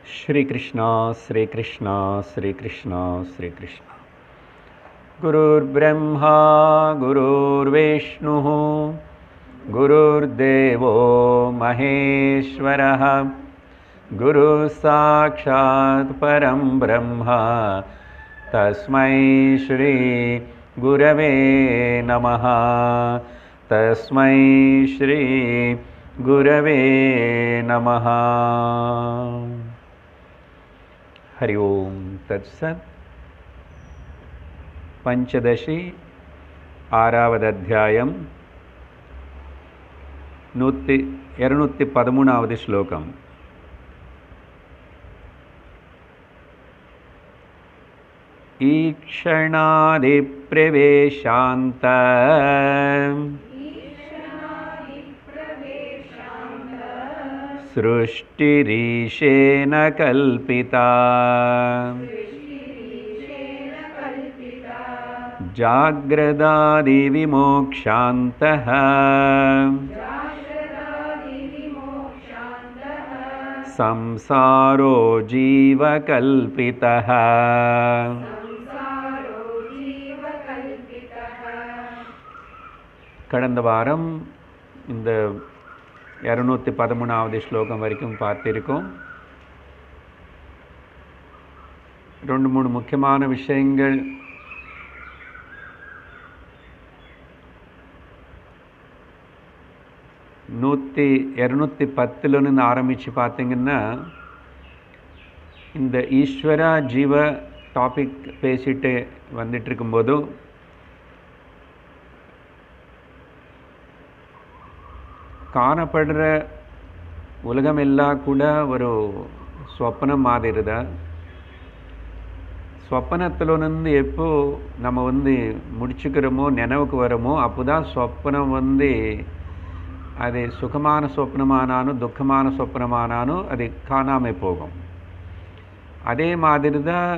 श्रीकृष्ण श्रीकृष्ण श्रीकृष्ण श्रीकृष्ण गुरुर्ब्रह्मा गुरुर्विष्णुः गुरुर्देवो महेश्वरः गुरुसाक्षात् परं ब्रह्म तस्मै श्रीगुरवे नमः तस्मै श्रीगुरवे नमः हरि ओं तत्सत् பஞ்சதசி ஆறாவது அத்தியாயம் நூற்றி இரநூத்தி பதிமூணாவது ஸ்லோகம் ईक्षणादिप्रवेशान्त सृष्टिरीशेन कल्पिता जाग्रदादिविमोक्षान्तः संसारो जीवकल्पितः கடந்த வாரம் இந்த இரநூத்தி பதிமூணாவது ஸ்லோகம் வரைக்கும் பார்த்திருக்கோம் ரெண்டு மூணு முக்கியமான விஷயங்கள் நூற்றி இரநூத்தி பத்துலன்னு ஆரம்பித்து பார்த்தீங்கன்னா இந்த ஈஸ்வரா ஜீவ டாபிக் பேசிட்டு வந்துட்டு இருக்கும்போது காணப்படுற உலகமெல்லாம் கூட ஒரு ஸ்வப்னம் மாதிரி தான் ஸ்வப்பனத்திலிருந்து எப்போ நம்ம வந்து முடிச்சுக்கிறோமோ நினைவுக்கு வரோமோ அப்போ தான் ஸ்வப்னம் வந்து அது சுகமான சொப்னமானாலும் துக்கமான சொப்னமானாலும் அது காணாமல் போகும் அதே மாதிரி தான்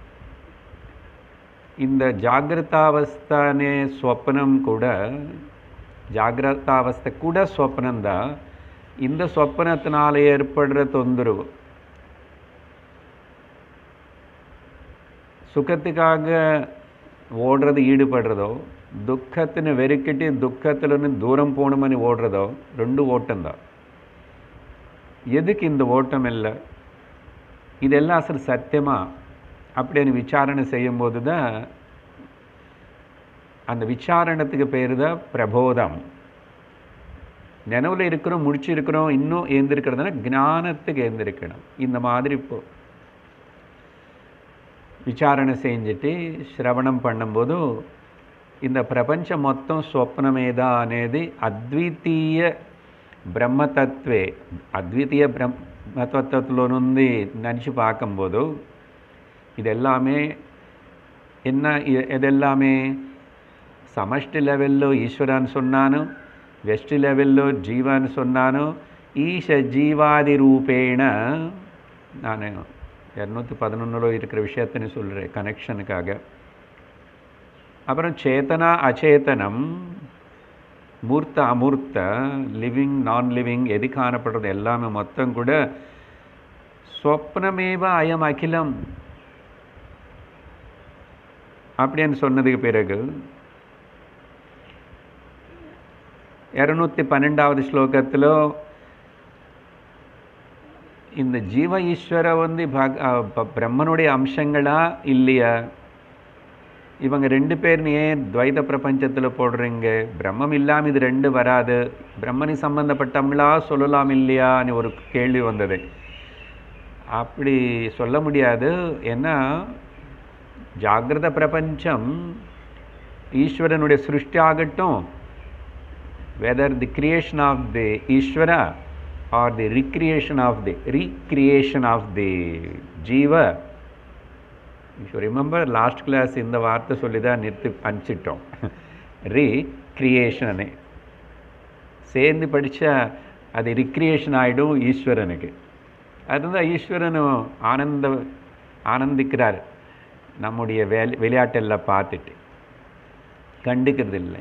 இந்த ஜாகிரதாவஸ்தானே ஸ்வப்னம் கூட ஜாகிரதாவஸ்தை கூட ஸ்வப்னந்தான் இந்த சொப்பனத்தினால் ஏற்படுற தொந்தரவு சுகத்துக்காக ஓடுறது ஈடுபடுறதோ దుఃఖത്തിന് వెరికిటి దుఃఖతులను దూరం పోవడమని ఓடுறதோ ரெண்டு ஓட்டம்தான் எதுக்கு இந்த ஓட்டம் இல்லை இதெல்லாம் அசல் சத்தியமா அப்படின்னு விசாரணை செய்யும்போது தான் அந்த விசாரணத்துக்கு பேர் தான் பிரபோதம் நினைவில் இருக்கிறோம் முடிச்சு இருக்கிறோம் இன்னும் ஏந்திருக்கிறதுனா ஞானத்துக்கு ஏந்திருக்கணும் இந்த மாதிரி இப்போ விசாரணை செஞ்சுட்டு சிரவணம் பண்ணும்போது இந்த ప్రపంచం మొత్తం స్వప్నమేదా అనేది అద్వితీయ బ్రహ్మతత్వే అద్వితీయ బ్రహ్మతత్வத்திலோனுந்து நினச்சி பார்க்கும்போது இதெல்லாமே என்ன இதெல்லாமே సమష్టి లెవెల్లో ఈశ్వరాన్ని సొన్నాను వెష్టి లెవెల్లో జీవాన్ని సొన్నాను ஈஷ ஜீவாதி ரூபேண நான் இரநூத்தி பதினொன்றில் இருக்கிற விஷயத்தின்னு சொல்கிறேன் கனெக்ஷனுக்காக அப்புறம் சேத்தனா அச்சேதனம் மூர்த்த அமூர்த்த லிவிங் நான் லிவிங் எது காணப்படுறது எல்லாமே மொத்தம் கூட ஸ்வப்னமேவ அயம் அகிலம் அப்படின்னு சொன்னதுக்கு பிறகு இரநூத்தி பன்னெண்டாவது ஸ்லோகத்தில் இந்த ஜீவ ஈஸ்வர வந்து பிரம்மனுடைய அம்சங்களா இல்லையா இவங்க ரெண்டு பேர் ஏன் துவைத பிரபஞ்சத்தில் போடுறீங்க பிரம்மம் இல்லாமல் இது ரெண்டு வராது பிரம்மனி சம்பந்தப்பட்டவங்களா சொல்லலாம் இல்லையான்னு ஒரு கேள்வி வந்தது அப்படி சொல்ல முடியாது ஏன்னா ஜாகிரத பிரபஞ்சம் ஈஸ்வரனுடைய சிருஷ்டி ஆகட்டும் whether the creation of the Ishwara or the recreation of the recreation of the ஜீவ யூ ரிமெம்பர் லாஸ்ட் கிளாஸ் இந்த வார்த்தை சொல்லி தான் நிறுத்தி அனுப்பிச்சிட்டோம் ரீ கிரியேஷனே சேர்ந்து படித்தா அது ரிக்ரியேஷன் ஆகிடும் ஈஸ்வரனுக்கு அதுதான் ஈஸ்வரனும் ஆனந்த ஆனந்திக்கிறார் நம்முடைய வேலை விளையாட்டெல்லாம் பார்த்துட்டு கண்டுக்கிறது இல்லை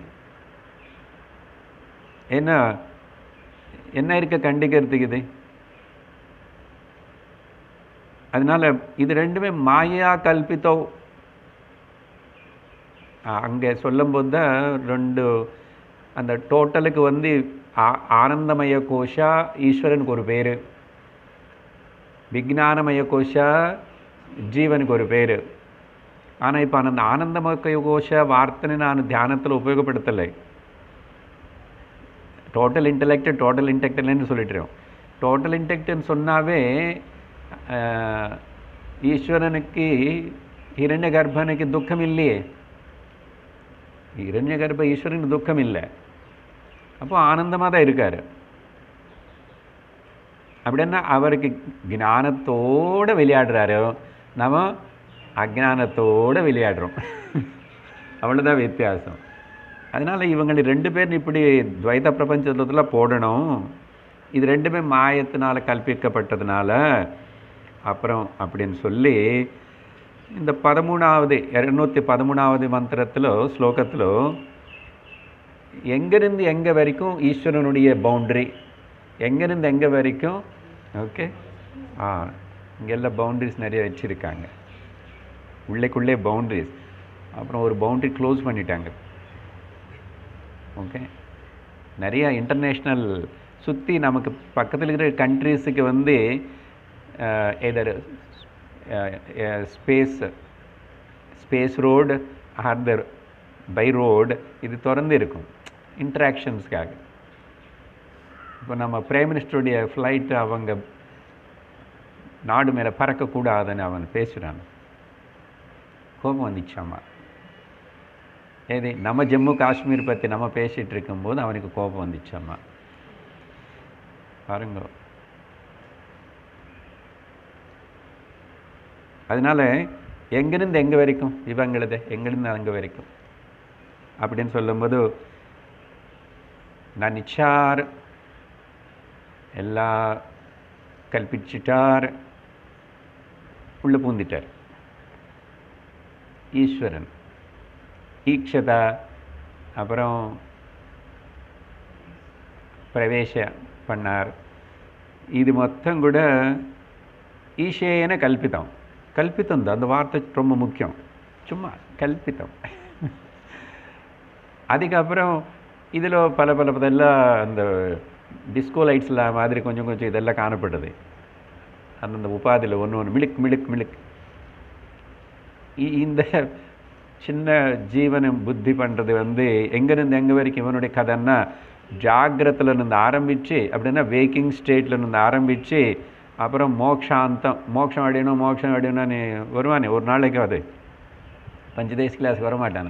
ஏன்னா என்ன இருக்க கண்டிக்கிறதுக்கு இது அதனால் இது ரெண்டுமே மாயா கல்பித்தோ அங்கே சொல்லும்போது தான் ரெண்டு அந்த டோட்டலுக்கு வந்து ஆ- ஆனந்தமய கோஷா ஈஸ்வரனுக்கு ஒரு பேர் விஜானமய கோஷா ஜீவனுக்கு ஒரு பேர் ஆனால் இப்போ அந்த ஆனந்தமய கோஷ வார்த்தைன்னு நான் தியானத்தில் உபயோகப்படுத்தலை டோட்டல் இன்டெலெக்ட் டோட்டல் இன்டெக்ட்லன்னு சொல்லிட்டுருவோம் டோட்டல் இன்டெக்ட்னு சொன்னாவே அஹ், ஈஸ்வரனுக்கு ஹிரண்ய கர்ப்பனுக்கு துக்கம் இல்லையே ஹிரண்ய கர்ப்ப ஈஸ்வரனுக்கு துக்கம் இல்லை அப்போ ஆனந்தமாக தான் இருக்கார் அப்படின்னா அவருக்கு ஞானத்தோட விளையாடுறாரு நம்ம அஜானத்தோட விளையாடுறோம் அவ்வளோதான் வித்தியாசம் அதனால் இவங்க ரெண்டு பேரும் இப்படி துவைத பிரபஞ்சத்தில் போடணும் இது ரெண்டுமே மாயத்தினால கல்பிக்கப்பட்டதுனால அப்புறம் அப்படின்னு சொல்லி இந்த பதிமூணாவது இரநூத்தி பதிமூணாவது மந்திரத்தில் ஸ்லோகத்தில் எங்கேருந்து எங்கே வரைக்கும் ஈஸ்வரனுடைய பவுண்டரி எங்கேருந்து எங்கே வரைக்கும் ஓகே ஆ இங்கெல்லாம் பவுண்டரிஸ் நிறைய வச்சுருக்காங்க உள்ளேக்குள்ளே பவுண்டரிஸ் அப்புறம் ஒரு பவுண்டரி க்ளோஸ் பண்ணிட்டாங்க ஓகே நிறைய இன்டர்நேஷ்னல் சுற்றி நமக்கு பக்கத்தில் இருக்கிற கண்ட்ரீஸுக்கு வந்து either space space road or the by road இது திறந்து இருக்கும் இன்ட்ராக்ஷன்ஸ்க்காக இப்போ நம்ம பிரைம் மினிஸ்டருடைய ஃப்ளைட் அவங்க நாடு மேலே பறக்கக்கூடாதுன்னு அவன் பேசுகிறான் கோபம் வந்துச்சாமா ஏது நம்ம ஜம்மு காஷ்மீர் பற்றி நம்ம பேசிகிட்டு இருக்கும்போது அவனுக்கு கோபம் வந்துச்சாமா பாருங்க அதனால எங்கிருந்து எங்கே வரைக்கும் இவங்களது எங்கிருந்து அங்கே வரைக்கும் அப்படின்னு சொல்லும்போது நான் நிச்சார் எல்லா கல்பிச்சிட்டார் உள்ள பூந்துட்டார் ஈஸ்வரன் ஈக்ஷதா அப்புறம் பிரவேச பண்ணார் இது மொத்தம் கூட ஈஷேயன கல்பிதம் கல்பித்தம் தான் அந்த வார்த்தை ரொம்ப முக்கியம் சும்மா கல்பித்தம் அதுக்கப்புறம் இதில் பல பல இதெல்லாம் அந்த டிஸ்கோ லைட்ஸில் மாதிரி கொஞ்சம் கொஞ்சம் இதெல்லாம் காணப்படுது அந்தந்த உபாதியில் ஒன்று ஒன்று மிளுக் மிளுக் மிளுக் இ- இந்த சின்ன ஜீவனம் புத்தி பண்ணுறது வந்து எங்கேருந்து எங்கே வரைக்கும் இவனுடைய கதைன்னா ஜாகிரத்தில் இருந்து ஆரம்பித்து அப்படின்னா வேக்கிங் ஸ்டேட்டில் இருந்து ஆரம்பித்து அப்புறம் மோக்ஷாந்தம் மோட்சம் அடையணும் மோட்சம் அடையணும்னு வருவானே ஒரு நாளைக்கு அது பஞ்சதேஸ் கிளாஸ் வரமாட்டானே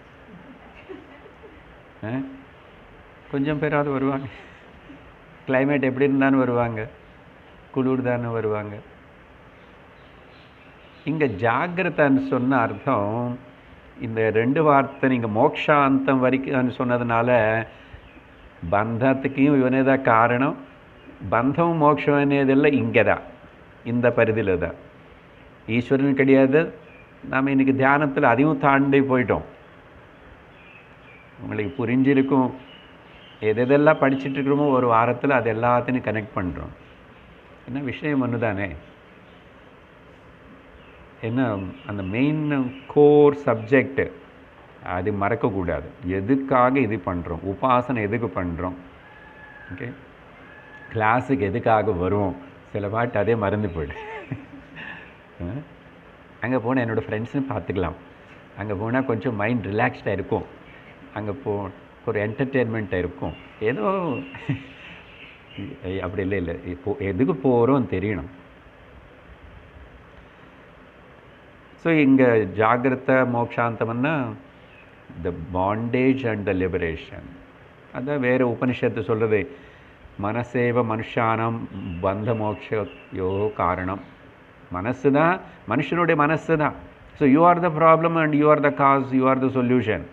ஆ? கொஞ்சம் பேராவது வருவாங்க climate எப்படி இருந்தாலும் வருவாங்க குளிர் தானே வருவாங்க இங்கே ஜாகிரதான்னு சொன்ன அர்த்தம் இந்த ரெண்டு வார்த்தை நீங்கள் மோக்ஷாந்தம் வரைக்கும் சொன்னதுனால பந்தத்துக்கும் இவனே தான் காரணம் பந்தம் மோட்சம் అనేதெல்லாம் இங்கே தான் இந்த பரிதியில் தான் ஈஸ்வரன் கிடையாது நாம் இன்னைக்கு தியானத்தில் அதையும் தாண்டி போயிட்டோம் உங்களுக்கு புரிஞ்சிருக்கும் எது எதெல்லாம் படிச்சுட்டு இருக்கிறோமோ ஒரு வாரத்தில் அது எல்லாத்தையும் கனெக்ட் பண்ணுறோம் என்ன விஷயம் ஒன்று தானே என்ன அந்த மெயின் கோர் சப்ஜெக்ட் அது மறக்கக்கூடாது எதுக்காக இது பண்ணுறோம் உபாசனை எதுக்கு பண்ணுறோம் ஓகே கிளாஸுக்கு எதுக்காக வருவோம் சில பாட்டு அதே மறந்து போயிடு அங்கே போனால் என்னோடய ஃப்ரெண்ட்ஸுன்னு பார்த்துக்கலாம் அங்கே போனால் கொஞ்சம் மைண்ட் ரிலாக்ஸ்டாக இருக்கும் அங்கே போ ஒரு என்டர்டெயின்மெண்ட்டாக இருக்கும் ஏதோ ஐய், அப்படி இல்லை இல்லை இப்போ எதுக்கு போகிறோம் தெரியணும் ஸோ இங்கே ஜாகிரத மோக்ஷாந்தம்னா the bondage and the liberation அதான் வேறு உபனிஷத்து சொல்கிறது மனசேவ மனுஷானம் பந்த மோக்ஷயோ காரணம் மனசு தான் மனுஷனுடைய மனசு தான் so you are the problem and you are the cause you are the solution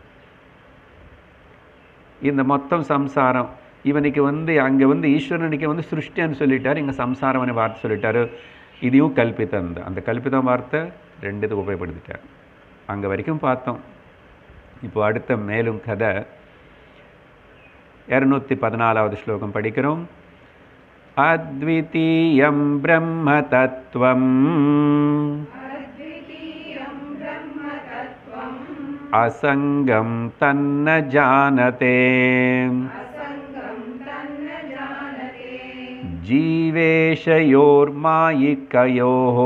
இந்த மொத்தம் சம்சாரம் இவனுக்கு வந்து அங்கே வந்து ஈஸ்வரனுக்கு வந்து சிருஷ்டின்னு சொல்லிட்டார் இங்கே சம்சாரம்னு வார்த்தை சொல்லிட்டாரு இதையும் கல்பித்தம் தான் அந்த கல்பிதம் வார்த்தை ரெண்டு இது உபயோகப்படுத்திட்டார் அங்கே வரைக்கும் பார்த்தோம் இப்போ அடுத்த மேலும் கதை இரநூத்தி பதினாலாவது ஸ்லோகம் படிக்கிறோம் अद्वितीयं ब्रह्मतत्त्वम् अद्वितीयं ब्रह्मतत्त्वम् असङ्गं तन्न जानते असङ्गं तन्न जानते जीवेशयोर्मायिकयोः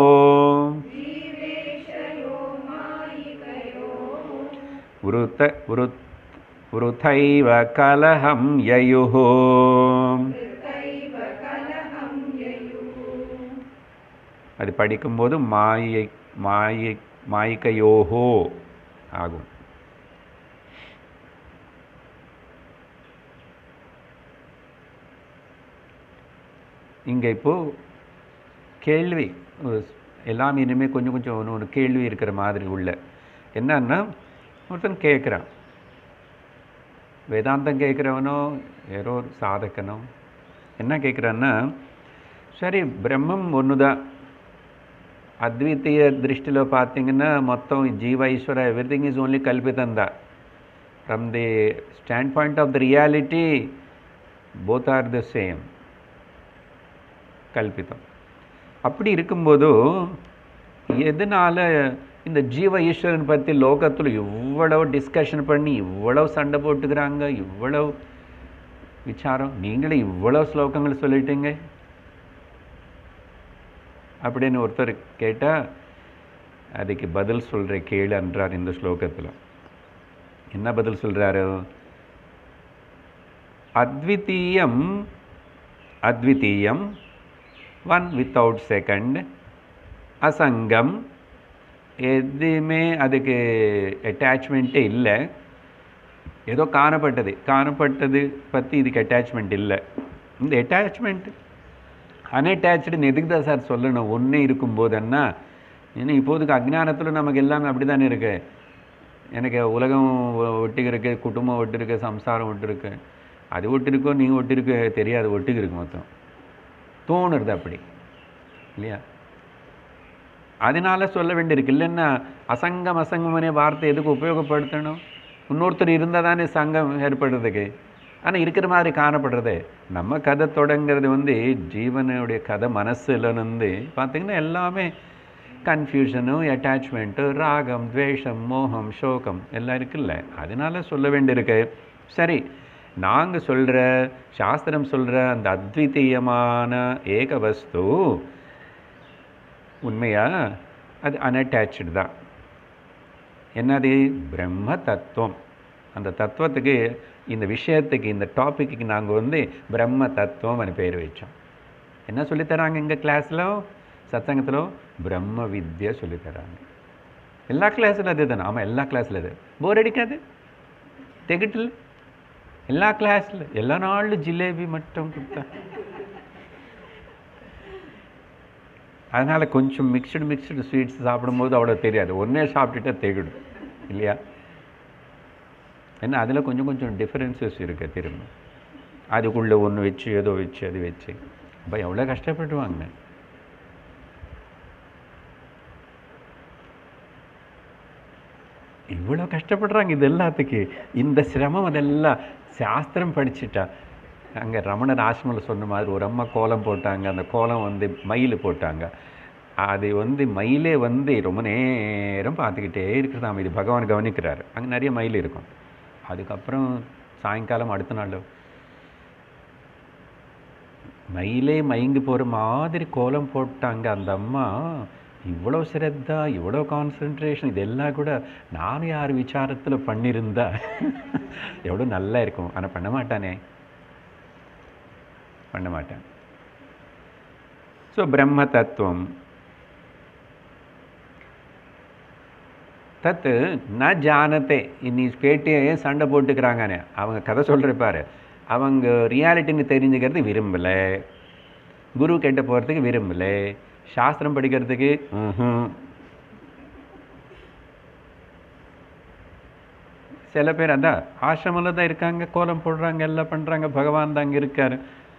जीवेशयो मायिकयोः वृत वृत् वृथैव कलहं ययुः कृतैव कलहं ययुः அது படிக்கும்போது மாயை மாயை மாயிக்கையோஹோ ஆகும் இங்கே இப்போது கேள்வி ஒரு எல்லாம் இனிமேல் கொஞ்சம் கொஞ்சம் ஒன்று ஒரு கேள்வி இருக்கிற மாதிரி உள்ள என்னன்னா ஒருத்தன் கேட்குறான் வேதாந்தம் கேட்குறவனோ யாரோ ஒரு சாதகனோ என்ன கேட்குறான்னா சரி பிரம்மம் ஒன்று தான் అద్వితీయ దృష్టిలో பார்த்தீங்கன்னா మొత్తం జీవ ఈశ్వర ఎవ్రీథింగ్ ఈజ్ ఓన్లీ కల్పితం that from the standpoint of the reality both are the same கல்பிதம் அப்படி இருக்கும்போது எதனால இந்த ஜீவ ஈஸ்வரன் பற்றி லோகத்தில் இவ்வளவு டிஸ்கஷன் பண்ணி இவ்வளவு சண்டை போட்டுக்கிறாங்க இவ்வளவு விசாரம் நீங்களே இவ்வளவு ஸ்லோகங்கள் சொல்லிட்டீங்க அப்படின்னு ஒருத்தர் கேட்டால் அதுக்கு பதில் சொல்கிற கேளு என்றார் இந்த ஸ்லோகத்தில் என்ன பதில் சொல்கிறாரு அத்விதீயம் அத்விதீயம் ஒன் வித்தவுட் செகண்ட் அசங்கம் எதுவுமே அதுக்கு அட்டாச்மெண்ட்டே இல்லை ஏதோ காணப்பட்டது காணப்பட்டது பற்றி இதுக்கு அட்டாச்மெண்ட் இல்லை இந்த அட்டாச்மெண்ட் அன்அட்டாச்சுன்னு எதுக்கு தான் சார் சொல்லணும் ஒன்றே இருக்கும்போதுன்னா ஏன்னா இப்போதுக்கு அஜ்ஞானத்தில் நமக்கு எல்லாமே அப்படி தானே இருக்கு எனக்கு உலகம் ஒ- ஒட்டி இருக்கு குடும்பம் ஒட்டி இருக்கு சம்சாரம் ஒட்டி இருக்கு அது ஒட்டி இருக்கோ நீங்கள் ஒட்டி இருக்க தெரியாது ஒட்டிக்கு இருக்கு மொத்தம் தோணுறது அப்படி இல்லையா அதனால சொல்ல வேண்டியிருக்கு இல்லைன்னா அசங்கம் அசங்கமனே வார்த்தை எதுக்கு உபயோகப்படுத்தணும் இன்னொருத்தர் இருந்தால் தானே சங்கம் ஏற்படுறதுக்கு ஆனால் இருக்கிற மாதிரி காணப்படுறது நம்ம கதை தொடங்கிறது வந்து ஜீவனுடைய கதை மனசுல இருந்து பார்த்தீங்கன்னா எல்லாமே கன்ஃபியூஷனு அட்டாச்மெண்ட்டு ராகம் துவேஷம் மோகம் சோகம் எல்லாம் இருக்குல்ல அதனால சொல்ல வேண்டியிருக்கு சரி நாங்கள் சொல்கிற சாஸ்திரம் சொல்கிற அந்த அத்விதீயமான ஏக வஸ்து உண்மையா அது அன்அட்டாச்சு தான் என்னது பிரம்ம தத்துவம் அந்த தத்துவத்துக்கு இந்த விஷயத்துக்கு இந்த டாபிக்கு நாங்கள் வந்து பிரம்ம தத்துவம்னு பேர் வச்சோம் என்ன சொல்லித் தராங்க எங்கள் கிளாஸில் சத்சங்கத்தில் பிரம்ம வித்யா சொல்லித் தராங்க எல்லா கிளாஸில் அது தானே ஆமாம் எல்லா கிளாஸில் அது போர் அடிக்காது திகட்டில் எல்லா கிளாஸில் எல்லா நாளும் ஜிலேபி மட்டும் கொடுத்தா அதனால் கொஞ்சம் மிக்சடு மிக்சடு ஸ்வீட்ஸ் சாப்பிடும்போது அவ்வளோ தெரியாது ஒன்றே சாப்பிட்டுட்டா திகடும் இல்லையா ஏன்னா அதில் கொஞ்சம் கொஞ்சம் டிஃப்ரென்சஸ் இருக்குது திரும்ப அதுக்குள்ளே ஒன்று வச்சு ஏதோ வச்சு அது வச்சு அப்போ எவ்வளோ கஷ்டப்படுவாங்க இவ்வளோ கஷ்டப்படுறாங்க இது எல்லாத்துக்கு இந்த சிரமம் அதெல்லாம் சாஸ்திரம் படிச்சுட்டா அங்கே ரமணர் ஆசிரமில் சொன்ன மாதிரி ஒரு அம்மா கோலம் போட்டாங்க அந்த கோலம் வந்து மயில் போட்டாங்க அது வந்து மயிலே வந்து ரொம்ப நேரம் பார்த்துக்கிட்டே இருக்கிறதாம் இது பகவான் கவனிக்கிறாரு அங்கே நிறைய மயில் இருக்கும் அதுக்கப்புறம் சாயங்காலம் அடுத்த நாள் மயிலே மயங்கி போகிற மாதிரி கோலம் போட்டாங்க அந்த அம்மா இவ்வளோ சிரத்தா இவ்வளோ கான்சென்ட்ரேஷன் இதெல்லாம் கூட நானும் யார் விசாரத்தில் பண்ணியிருந்தா எவ்வளோ நல்லா இருக்கும் ஆனால் பண்ண மாட்டானே பண்ண மாட்டான் ஸோ பிரம்ம தத்துவம் தத்து ந ஜானத்தே நீ கேட்டே சண்டை போட்டுக்கிறாங்கன்னு அவங்க கதை சொல்கிறப்பாரு அவங்க ரியாலிட்டின்னு தெரிஞ்சுக்கிறது விரும்பலை குரு கிட்ட போகிறதுக்கு விரும்பலை சாஸ்திரம் படிக்கிறதுக்கு ம்ஹும். சில பேர் அதான் ஆசிரமில் தான் இருக்காங்க கோலம் போடுறாங்க எல்லாம் பண்ணுறாங்க பகவான் தான் அங்கே இருக்காரு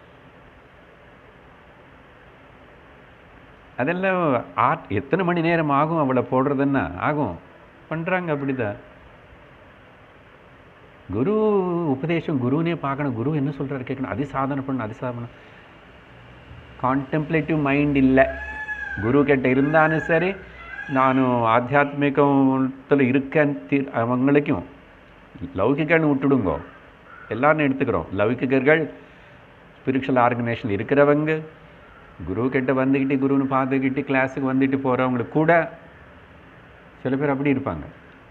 அதெல்லாம் ஆர்ட் எத்தனை மணி நேரம் ஆகும் அவளை போடுறதுன்னா ஆகும் பண்ணுறாங்க அப்படிதான் குரு உபதேசம் குருனே பார்க்கணும் குரு என்ன சொல்கிறாரு கேட்கணும் அது சாதனை பண்ணணும் அது சாதனை கான்டெம்ப்ளேட்டிவ் மைண்ட் இல்லை குரு கிட்ட இருந்தாலும் சரி நான் ஆத்தியாத்மிகத்தில் இருக்கேன் தி- அவங்களுக்கும் லௌகிகன்னு விட்டுடுங்கோ எல்லாரும் எடுத்துக்கிறோம் லௌகிகர்கள் ஸ்பிரிச்சுவல் ஆர்கனைசேஷன் இருக்கிறவங்க குரு கிட்ட வந்துக்கிட்டு குருன்னு பார்த்துக்கிட்டு கிளாஸுக்கு வந்துட்டு போகிறவங்களுக்கு கூட சில பேர் அப்படி இருப்பாங்க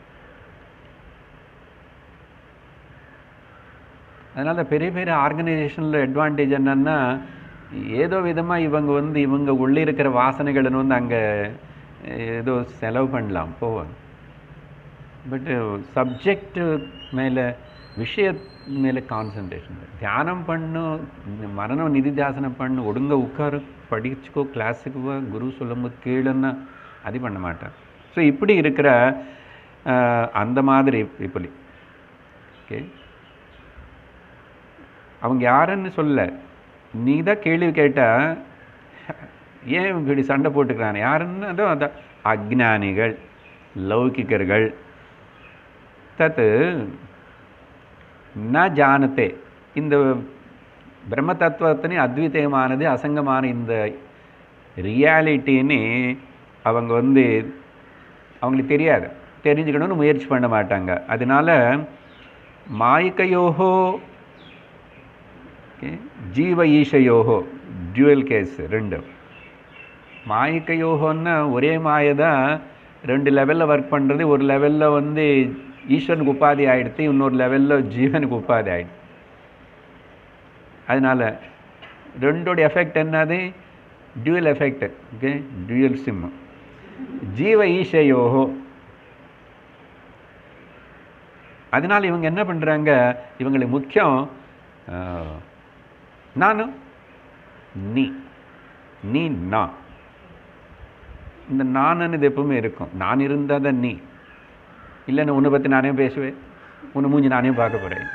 அதனால் பெரிய பெரிய ஆர்கனைசேஷனில் அட்வான்டேஜ் என்னன்னா ஏதோ விதமாக இவங்க வந்து இவங்க உள்ளே இருக்கிற வாசனைகளை வந்து அங்கே ஏதோ செலவு பண்ணலாம் போவாங்க பட் சப்ஜெக்ட் மேலே விஷய ಮೇಲೆ ಕಾನ್ಸಂಟ್ರೇಷನ್ ಧ್ಯಾನ ಪಣ್ಣು ಮನನ ನಿಧಿಧ್ಯಾಸನ ಪಣ್ಣು ஒடுங்க உட்காரு படிச்சுக்கோ கிளாஸுக்கு வா குரு சொல்லும்போது கேளுன்னா அது பண்ண மாட்டேன் ஸோ இப்படி இருக்கிற அஹ், அந்த மாதிரி இப்படி ஓகே அவங்க யாருன்னு சொல்ல நீ தான் கேள்வி கேட்டா ஏன் இப்படி சண்டை போட்டுக்கிறான் யாருன்னு அதோ அதான் அஜ்ஞானிகள் லௌகிகர்கள் தத்து ந ஜானத்தே இந்த பிரம்ம தத்துவத்தினே அத்விதயமானது அசங்கமான இந்த ரியாலிட்டின்னு அவங்க வந்து அவங்களுக்கு தெரியாது தெரிஞ்சுக்கணும்னு முயற்சி பண்ண மாட்டாங்க அதனால மாயிக்கையோகோ ஓகே ஜீவ ஈஷயோகோ டுவல் கேஸ் ரெண்டு மாயிக்கையோகோன்னா ஒரே மாயை தான் ரெண்டு லெவலில் ஒர்க் பண்ணுறது ஒரு லெவலில் வந்து ஈஸ்வரனுக்கு உபாதி ஆயிடுத்து இன்னொரு லெவலில் ஜீவனுக்கு உபாதி ஆயிடுது அதனால ரெண்டோட எஃபெக்ட் என்னது dual effect okay dual sim ஜீவ ஈஷயோகோ அதனால் இவங்க என்ன பண்ணுறாங்க இவங்களுக்கு முக்கியம் ஆஹ், நானும் நீ நீ நான் இந்த நானுன்னு இது எப்பவுமே இருக்கும் நான் இருந்தால் தான் நீ இல்லைன்னு உன்னை பற்றி நானே பேசுவேன் உன்னை மூஞ்சி நானே பார்க்க போகிறேன்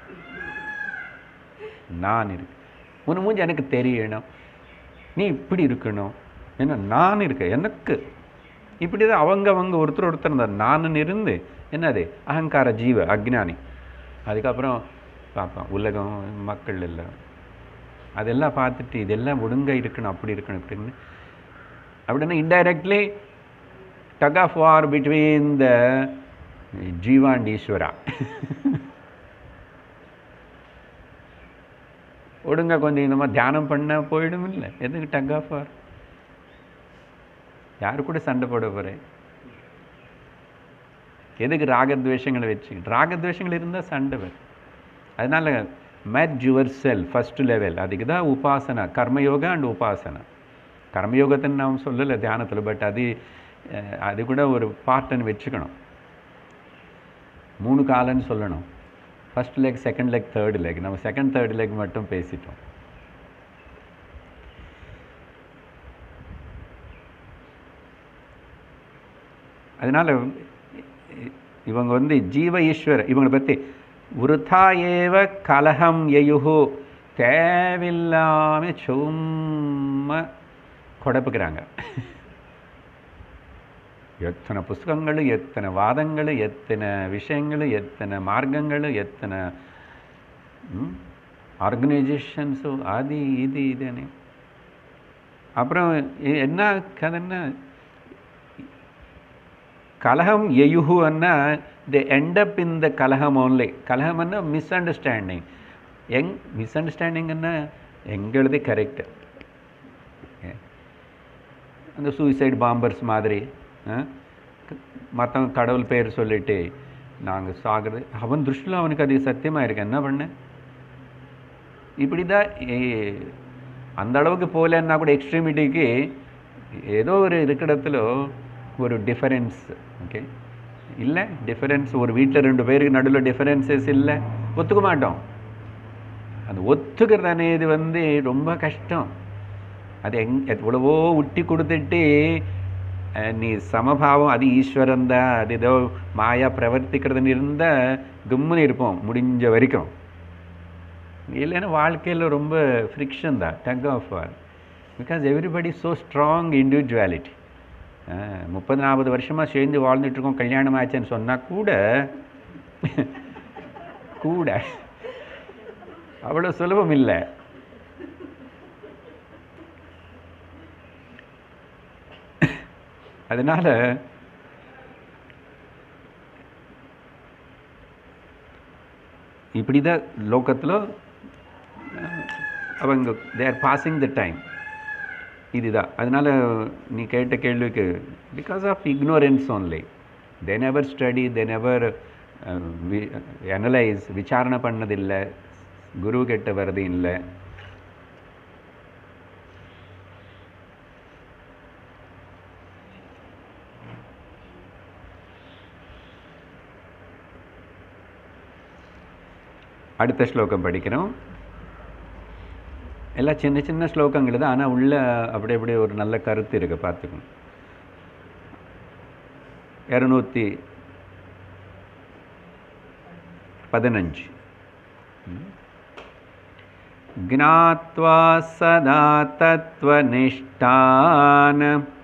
நான் இருக்கு உன்னை மூஞ்சி எனக்கு தெரியணும் நீ இப்படி இருக்கணும் ஏன்னா நான் இருக்கேன் எனக்கு இப்படி தான் அவங்க அவங்க ஒருத்தர் ஒருத்தர் இந்த நான் இருந்து என்னது அகங்கார ஜீவ அக்ஞானி அதுக்கப்புறம் பார்ப்போம் உலகம் மக்கள் எல்லாம் அதெல்லாம் பார்த்துட்டு இதெல்லாம் ஒழுங்கா இருக்கணும் அப்படி இருக்கணும் இப்படின்னு அப்படின்னா indirectly tug of war between the ஜீவா அண்ட் ஈஸ்வரா ஒழுங்கா கொஞ்சம் இந்த மாதிரி தியானம் பண்ண போயிடும் இல்லை எதுக்கு டக் ஆஃப் வார் யாரு கூட சண்டை போட போகிறேன் எதுக்கு ராகத்வேஷங்களை வச்சு ராகத்வேஷங்கள் இருந்தால் சண்டை வரும் அதனால made yourself first level அதுக்கு தான் உபாசனா கர்மயோகா அண்ட் உபாசனா கர்மயோகத்தைன்னு நாம் சொல்லலை தியானத்தில் பட் அது அஹ், அது கூட ஒரு பார்ட்டுன்னு வச்சுக்கணும் மூணு காலன்னு சொல்லணும் first leg second leg third leg நம்ம செகண்ட் தேர்ட் லெக் மட்டும் பேசிட்டோம் அதனால இ- இவங்க வந்து ஜீவ ஈஸ்வர இவங்களை பற்றி விருத்தா ஏவ கலகம் எயுகு தேவையில்லாம சும்மா குழப்புக்கிறாங்க எத்தனை புஸ்தகங்கள் எத்தனை வாதங்கள் எத்தனை விஷயங்கள் எத்தனை மார்க்கங்கள் எத்தனை ஆர்கனைசேஷன்ஸோ அது இது இதுன்னு அப்புறம் எ- என்ன கதைன்னா கலகம் எயுகு அன்னா தி எண்ட் அப் இன் த கலகம் ஓன்லி கலகம் அன்னா மிஸ் அண்டர்ஸ்டாண்டிங் எங் மிஸ் அண்டர்ஸ்டாண்டிங்னா எங்களது கரெக்ட் அந்த சூசைட் பாம்பர்ஸ் மாதிரி மற்றவங்க கடவுள் பேர் சொல்லிட்டு நாங்கள் சாகிறது அவன் திருஷ்டியில் அவனுக்கு அது சத்தியமாக இருக்கு என்ன பண்ண இப்படி தான் அந்த அளவுக்கு போகலன்னா கூட எக்ஸ்ட்ரீமிட்டிக்கு ஏதோ ஒரு இருக்கிற ஒரு டிஃபரன்ஸ் ஓகே இல்லை டிஃபரன்ஸ் ஒரு வீட்டில் ரெண்டு பேருக்கு நடுவில் டிஃபரன்சஸ் இல்லை ஒத்துக்க மாட்டோம் அந்த ஒத்துக்கிறது అనేది வந்து ரொம்ப கஷ்டம் அது எங் எவ்வளவோ உட்டி கொடுத்துட்டு அஹ், நீ சமபாவம் அது ஈஸ்வரன் தான் அது ஏதோ மாயா பிரவர்த்திக்கிறதுன்னு இருந்தால் கும்முன்னு இருப்போம் முடிஞ்ச வரைக்கும் இல்லைன்னா வாழ்க்கையில் ரொம்ப ஃப்ரிக்ஷன் தான் tug of war because everybody so strong individuality முப்பது நாற்பது வருஷமாக சேர்ந்து வாழ்ந்துட்டு இருக்கோம் கல்யாணம் ஆச்சுன்னு சொன்னால் கூட கூட அவ்வளோ சுலபம் இல்லை அதனால் இப்படி தான் லோகத்தில் அவங்க தேர் பாசிங் த டைம் இதுதான் அதனால் நீ கேட்ட கேள்விக்கு because of ignorance only they never study they never analyse விசாரணை பண்ணதில்லை குரு கிட்ட வர்றது இல்லை அடுத்த ஸ்லோகம் படிக்கிறோம் எல்லாம் சின்ன சின்ன ஸ்லோகங்கள் தான் ஆனால் உள்ள அப்படி அப்படி ஒரு நல்ல கருத்து இருக்கு பார்த்துக்கணும் இரநூத்தி பதினஞ்சு ज्ञात्वा सदा तत्त्वनिष्ठान्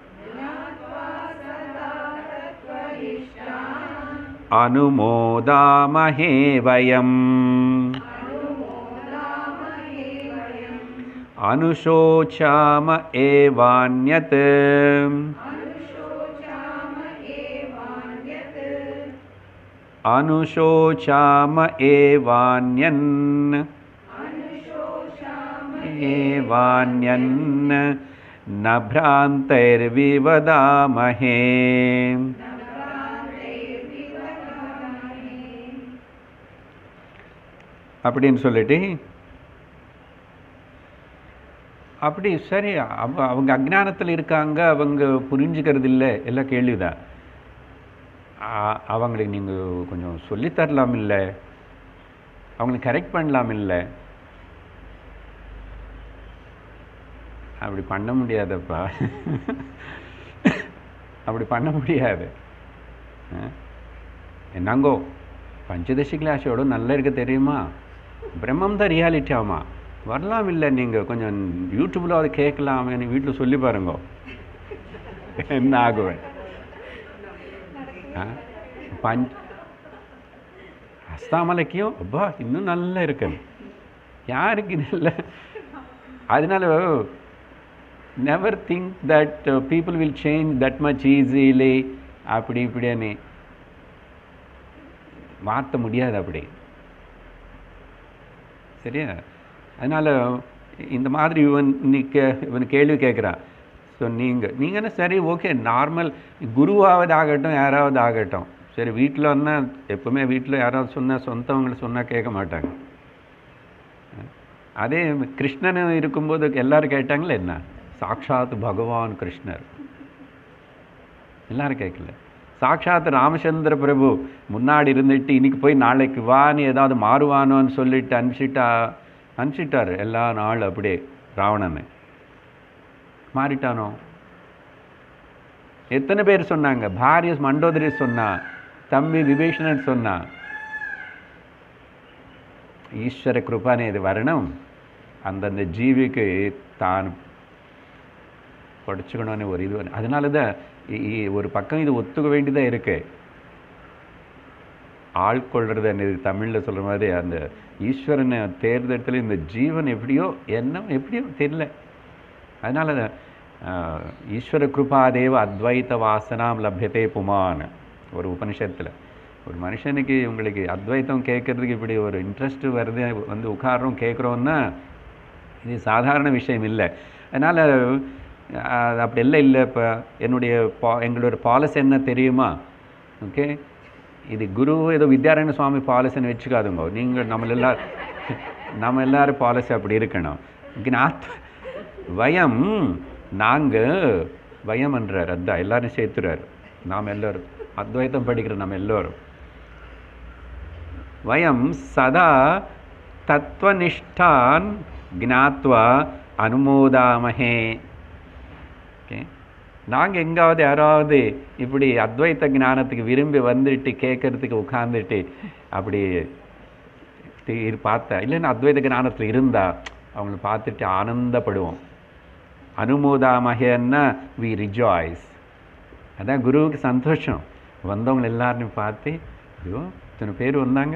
अनुमोदामहे वयम् अनुशोचाम एवान्यत् अनुशोचाम एवान्यन् एवान्यन् न भ्रान्तैर्विवदामहे அப்படின்னு சொல்லிட்டு அப்படி சரி அவ அவங்க அஜ்ஞானத்தில் இருக்காங்க அவங்க புரிஞ்சுக்கிறது இல்லை எல்லாம் கேள்விதான் ஆ- அவங்களுக்கு நீங்கள் கொஞ்சம் சொல்லித் தரலாம் இல்லை அவங்களுக்கு கரெக்ட் பண்ணலாம் இல்லை அப்படி பண்ண முடியாதப்பா அப்படி பண்ண முடியாது ஆ? என்னங்கோ பஞ்சதசி கிளாஸோட நல்லா இருக்க தெரியுமா பிரம்மம் தான் ரியாலிட்டி ஆமா வரலாம் இல்லை நீங்கள் கொஞ்சம் யூடியூப்பில் அதை கேட்கலாமேன்னு வீட்டில் சொல்லி பாருங்க என்ன ஆகுவேன் ஆ? பஞ்ச் அஸ்தாமலைக்கும் அப்பா இன்னும் நல்லா இருக்கு யாருக்கு இது இல்லை அதனால never think that people will change that much easily அப்படி இப்படின்னு மாற்ற முடியாது அப்படி சரியா அதனால் இந்த மாதிரி இவன் நீ கே இவன் கேள்வி கேட்குறான் ஸோ நீங்கள் நீங்கன்னா சரி ஓகே நார்மல் குருவாவது ஆகட்டும் யாராவது ஆகட்டும் சரி வீட்டில் வந்தால் எப்பவுமே வீட்டில் யாராவது சொன்னால் சொந்தவங்களை சொன்னால் கேட்க மாட்டாங்க அதே கிருஷ்ணன் இருக்கும்போது எல்லாரும் கேட்டாங்களே என்ன சாக்ஷாத் பகவான் கிருஷ்ணர் எல்லாரும் கேட்கல சாக்ஷாத் ராமச்சந்திர பிரபு முன்னாடி இருந்துட்டு இன்னைக்கு போய் நாளைக்கு வான்னு ஏதாவது மாறுவானோன்னு சொல்லிட்டு அனுப்பிச்சிட்டா அனுப்பிச்சிட்டாரு எல்லா நாள் அப்படியே ராவணனை மாறிட்டானோ எத்தனை பேர் சொன்னாங்க பாரிய மண்டோதரி சொன்னா தம்பி விபீஷணன் சொன்னா ஈஸ்வர கிருபா అనేది வரணும் அந்தந்த ஜீவிக்கு தான் படிச்சுக்கணும்னு ஒரு இது வேணும். அதனால தான் இ- இ- ஒரு பக்கம் இது ஒத்துக்க வேண்டியதாக இருக்கு ஆள்கொள்றது అనేది தமிழில் சொல்கிற மாதிரி அந்த ஈஸ்வரனை தேர்ந்தெடுத்துல இந்த ஜீவன் எப்படியோ என்ன எப்படியோ தெரியல அதனால தான், ஆஹ், ஈஸ்வர கிருபாதேவ அத்வைத வாசனாம் லப்யதே புமான் ஒரு உபனிஷத்தில் ஒரு மனுஷனுக்கு உங்களுக்கு அத்வைத்தம் கேட்கறதுக்கு இப்படி ஒரு இன்ட்ரெஸ்ட் வருது வந்து உட்காரோம் கேட்குறோன்னா இது சாதாரண விஷயம் இல்லை அதனால் அது அப்படி எல்லாம் இல்லை இப்போ என்னுடைய பா எங்களோட பாலிசி என்ன தெரியுமா ஓகே இது குரு ஏதோ வித்யாரண்ய சுவாமி பாலிசின்னு வச்சுக்காதுங்க நீங்கள் நம்ம எல்லாரும் நம்ம எல்லாரும் பாலிசி அப்படி இருக்கணும் ஞாத் வயம் நாங்கள் வயம் என்றார் அதான் எல்லாரும் சேர்த்துறாரு நாம் எல்லோரும் அத்வைத்தம் படிக்கிற நம்ம எல்லோரும் வயம் சதா தத்துவனிஷ்டான் ஜாத்வா அனுமோதாமஹே ஓகே நாங்கள் எங்காவது யாராவது இப்படி அத்வைத்த ஞானத்துக்கு விரும்பி வந்துட்டு கேட்கறதுக்கு உட்கார்ந்துட்டு அப்படி தீர் பார்த்தா இல்லைன்னா அத்வைத ஞானத்தில் இருந்தா அவங்கள பார்த்துட்டு ஆனந்தப்படுவோம் அனுமோதாமகன்னா வி ரிஜாய்ஸ் அதான் குருவுக்கு சந்தோஷம் வந்தவங்க எல்லாரையும் பார்த்து ஐயோ இத்தனை பேர் வந்தாங்க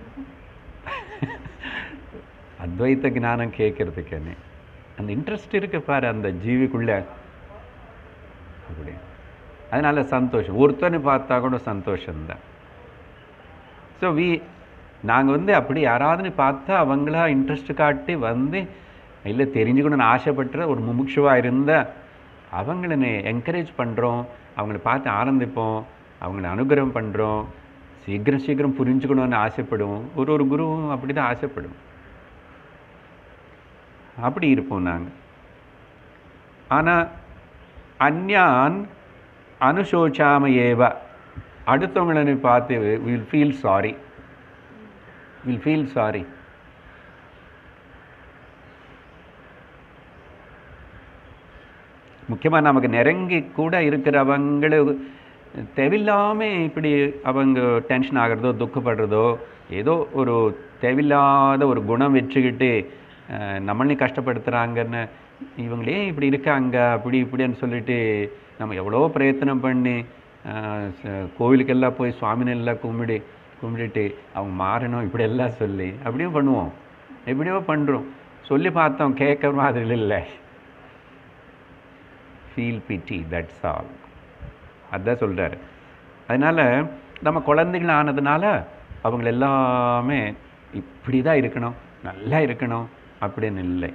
அத்வைத்த ஞானம் கேட்கறதுக்குன்னு அந்த இன்ட்ரெஸ்ட் இருக்கு பாரு அந்த ஜீவிக்குள்ள அப்படி அதனால் சந்தோஷம் ஒருத்தனை பார்த்தா கூட சந்தோஷம்தான் ஸோ வி நாங்கள் வந்து அப்படி யாராவதுன்னு பார்த்தா அவங்களா இன்ட்ரெஸ்ட் காட்டி வந்து இல்லை தெரிஞ்சுக்கணும்னு ஆசைப்பட்டுற ஒரு முமுட்சுவாக இருந்தால் அவங்கள என்கரேஜ் பண்ணுறோம் அவங்கள பார்த்து ஆனந்திப்போம் அவங்கள அனுகிரகம் பண்ணுறோம் சீக்கிரம் சீக்கிரம் புரிஞ்சுக்கணும்னு ஆசைப்படுவோம் ஒரு ஒரு குருவும் அப்படி தான் ஆசைப்படுவோம் அப்படி இருப்போம் நாங்கள் ஆனால் அந்யான் அனுசோச்சாம ஏவ அடுத்தவங்களை பார்த்து will feel sorry will feel sorry முக்கியமாக நமக்கு நெருங்கி கூட இருக்கிறவங்கள தேவையில்லாமல் இப்படி அவங்க டென்ஷன் ஆகிறதோ துக்கப்படுறதோ ஏதோ ஒரு தேவையில்லாத ஒரு குணம் வச்சுக்கிட்டு அஹ், நம்மளையும் கஷ்டப்படுத்துகிறாங்கன்னு இவங்களே இப்படி இருக்காங்க அப்படி இப்படின்னு சொல்லிட்டு நம்ம எவ்வளோ பிரயத்தனம் பண்ணி அஹ், ச- கோவிலுக்கெல்லாம் போய் சுவாமினெல்லாம் கும்பிடு கும்பிட்டுட்டு அவங்க மாறணும் இப்படி எல்லாம் சொல்லி அப்படியும் பண்ணுவோம் எப்படியோ பண்ணுறோம் சொல்லி பார்த்தோம் கேட்குற மாதிரி இல்லை ஃபீல் பிட்டி தட்ஸ் ஆல் அதான் சொல்கிறாரு அதனால் நம்ம குழந்தைகள் ஆனதுனால அவங்க எல்லாமே இப்படி தான் இருக்கணும் நல்லா இருக்கணும் அப்படின்னு இல்லை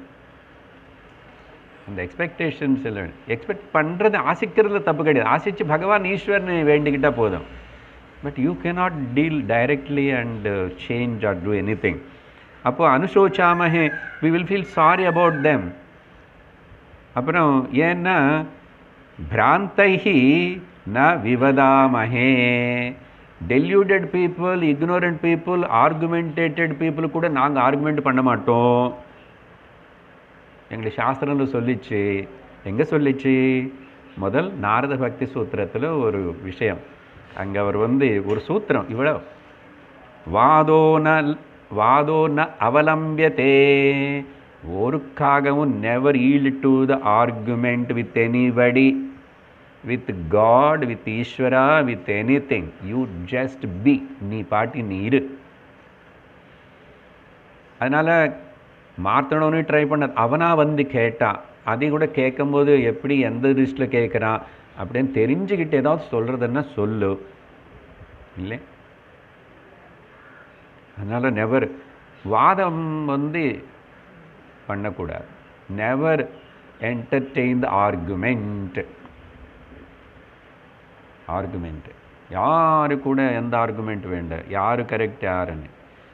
அந்த எக்ஸ்பெக்டேஷன்ஸ் எல்லாம் எக்ஸ்பெக்ட் பண்ணுறது ஆசிக்கிறதுல தப்பு கிடையாது ஆசிச்சு பகவான் ஈஸ்வரனை வேண்டிக்கிட்டால் போதும் but you cannot deal directly and change or do any anything அப்போ அனுசோச்சாமஹே we will feel sorry about them அப்புறம் ஏன்னா பிராந்தைஹி ந விவதாமஹே deluded people ignorant people argumentated people கூட நாங்கள் ஆர்குமெண்ட் பண்ண மாட்டோம் எங்களுக்கு சாஸ்திரம்ல சொல்லிச்சு எங்கே சொல்லிச்சு முதல் நாரத பக்தி சூத்திரத்தில் ஒரு விஷயம் அங்கே அவர் வந்து ஒரு சூத்திரம் இவ்வளோ வாதோ ந வாதோ ந அவலம்பியதே ஒருக்காகவும் never yield to the argument with anybody with God with Ishwara with anything you just be நீ பாட்டி நீ இரு அதனால் மாற்றணும்னு ட்ரை பண்ண அவனா வந்து கேட்டான் அதை கூட கேட்கும்போது எப்படி எந்த லிஸ்ட்டில் கேட்குறான் அப்படின்னு தெரிஞ்சுக்கிட்டு ஏதாவது சொல்கிறதுன்னா சொல்லு இல்லை அதனால் நெவர் வாதம் வந்து பண்ணக்கூடாது never entertain the argument argument யாரு கூட எந்த ஆர்குமெண்ட் வேண்டாம் யாரு கரெக்ட் யாருன்னு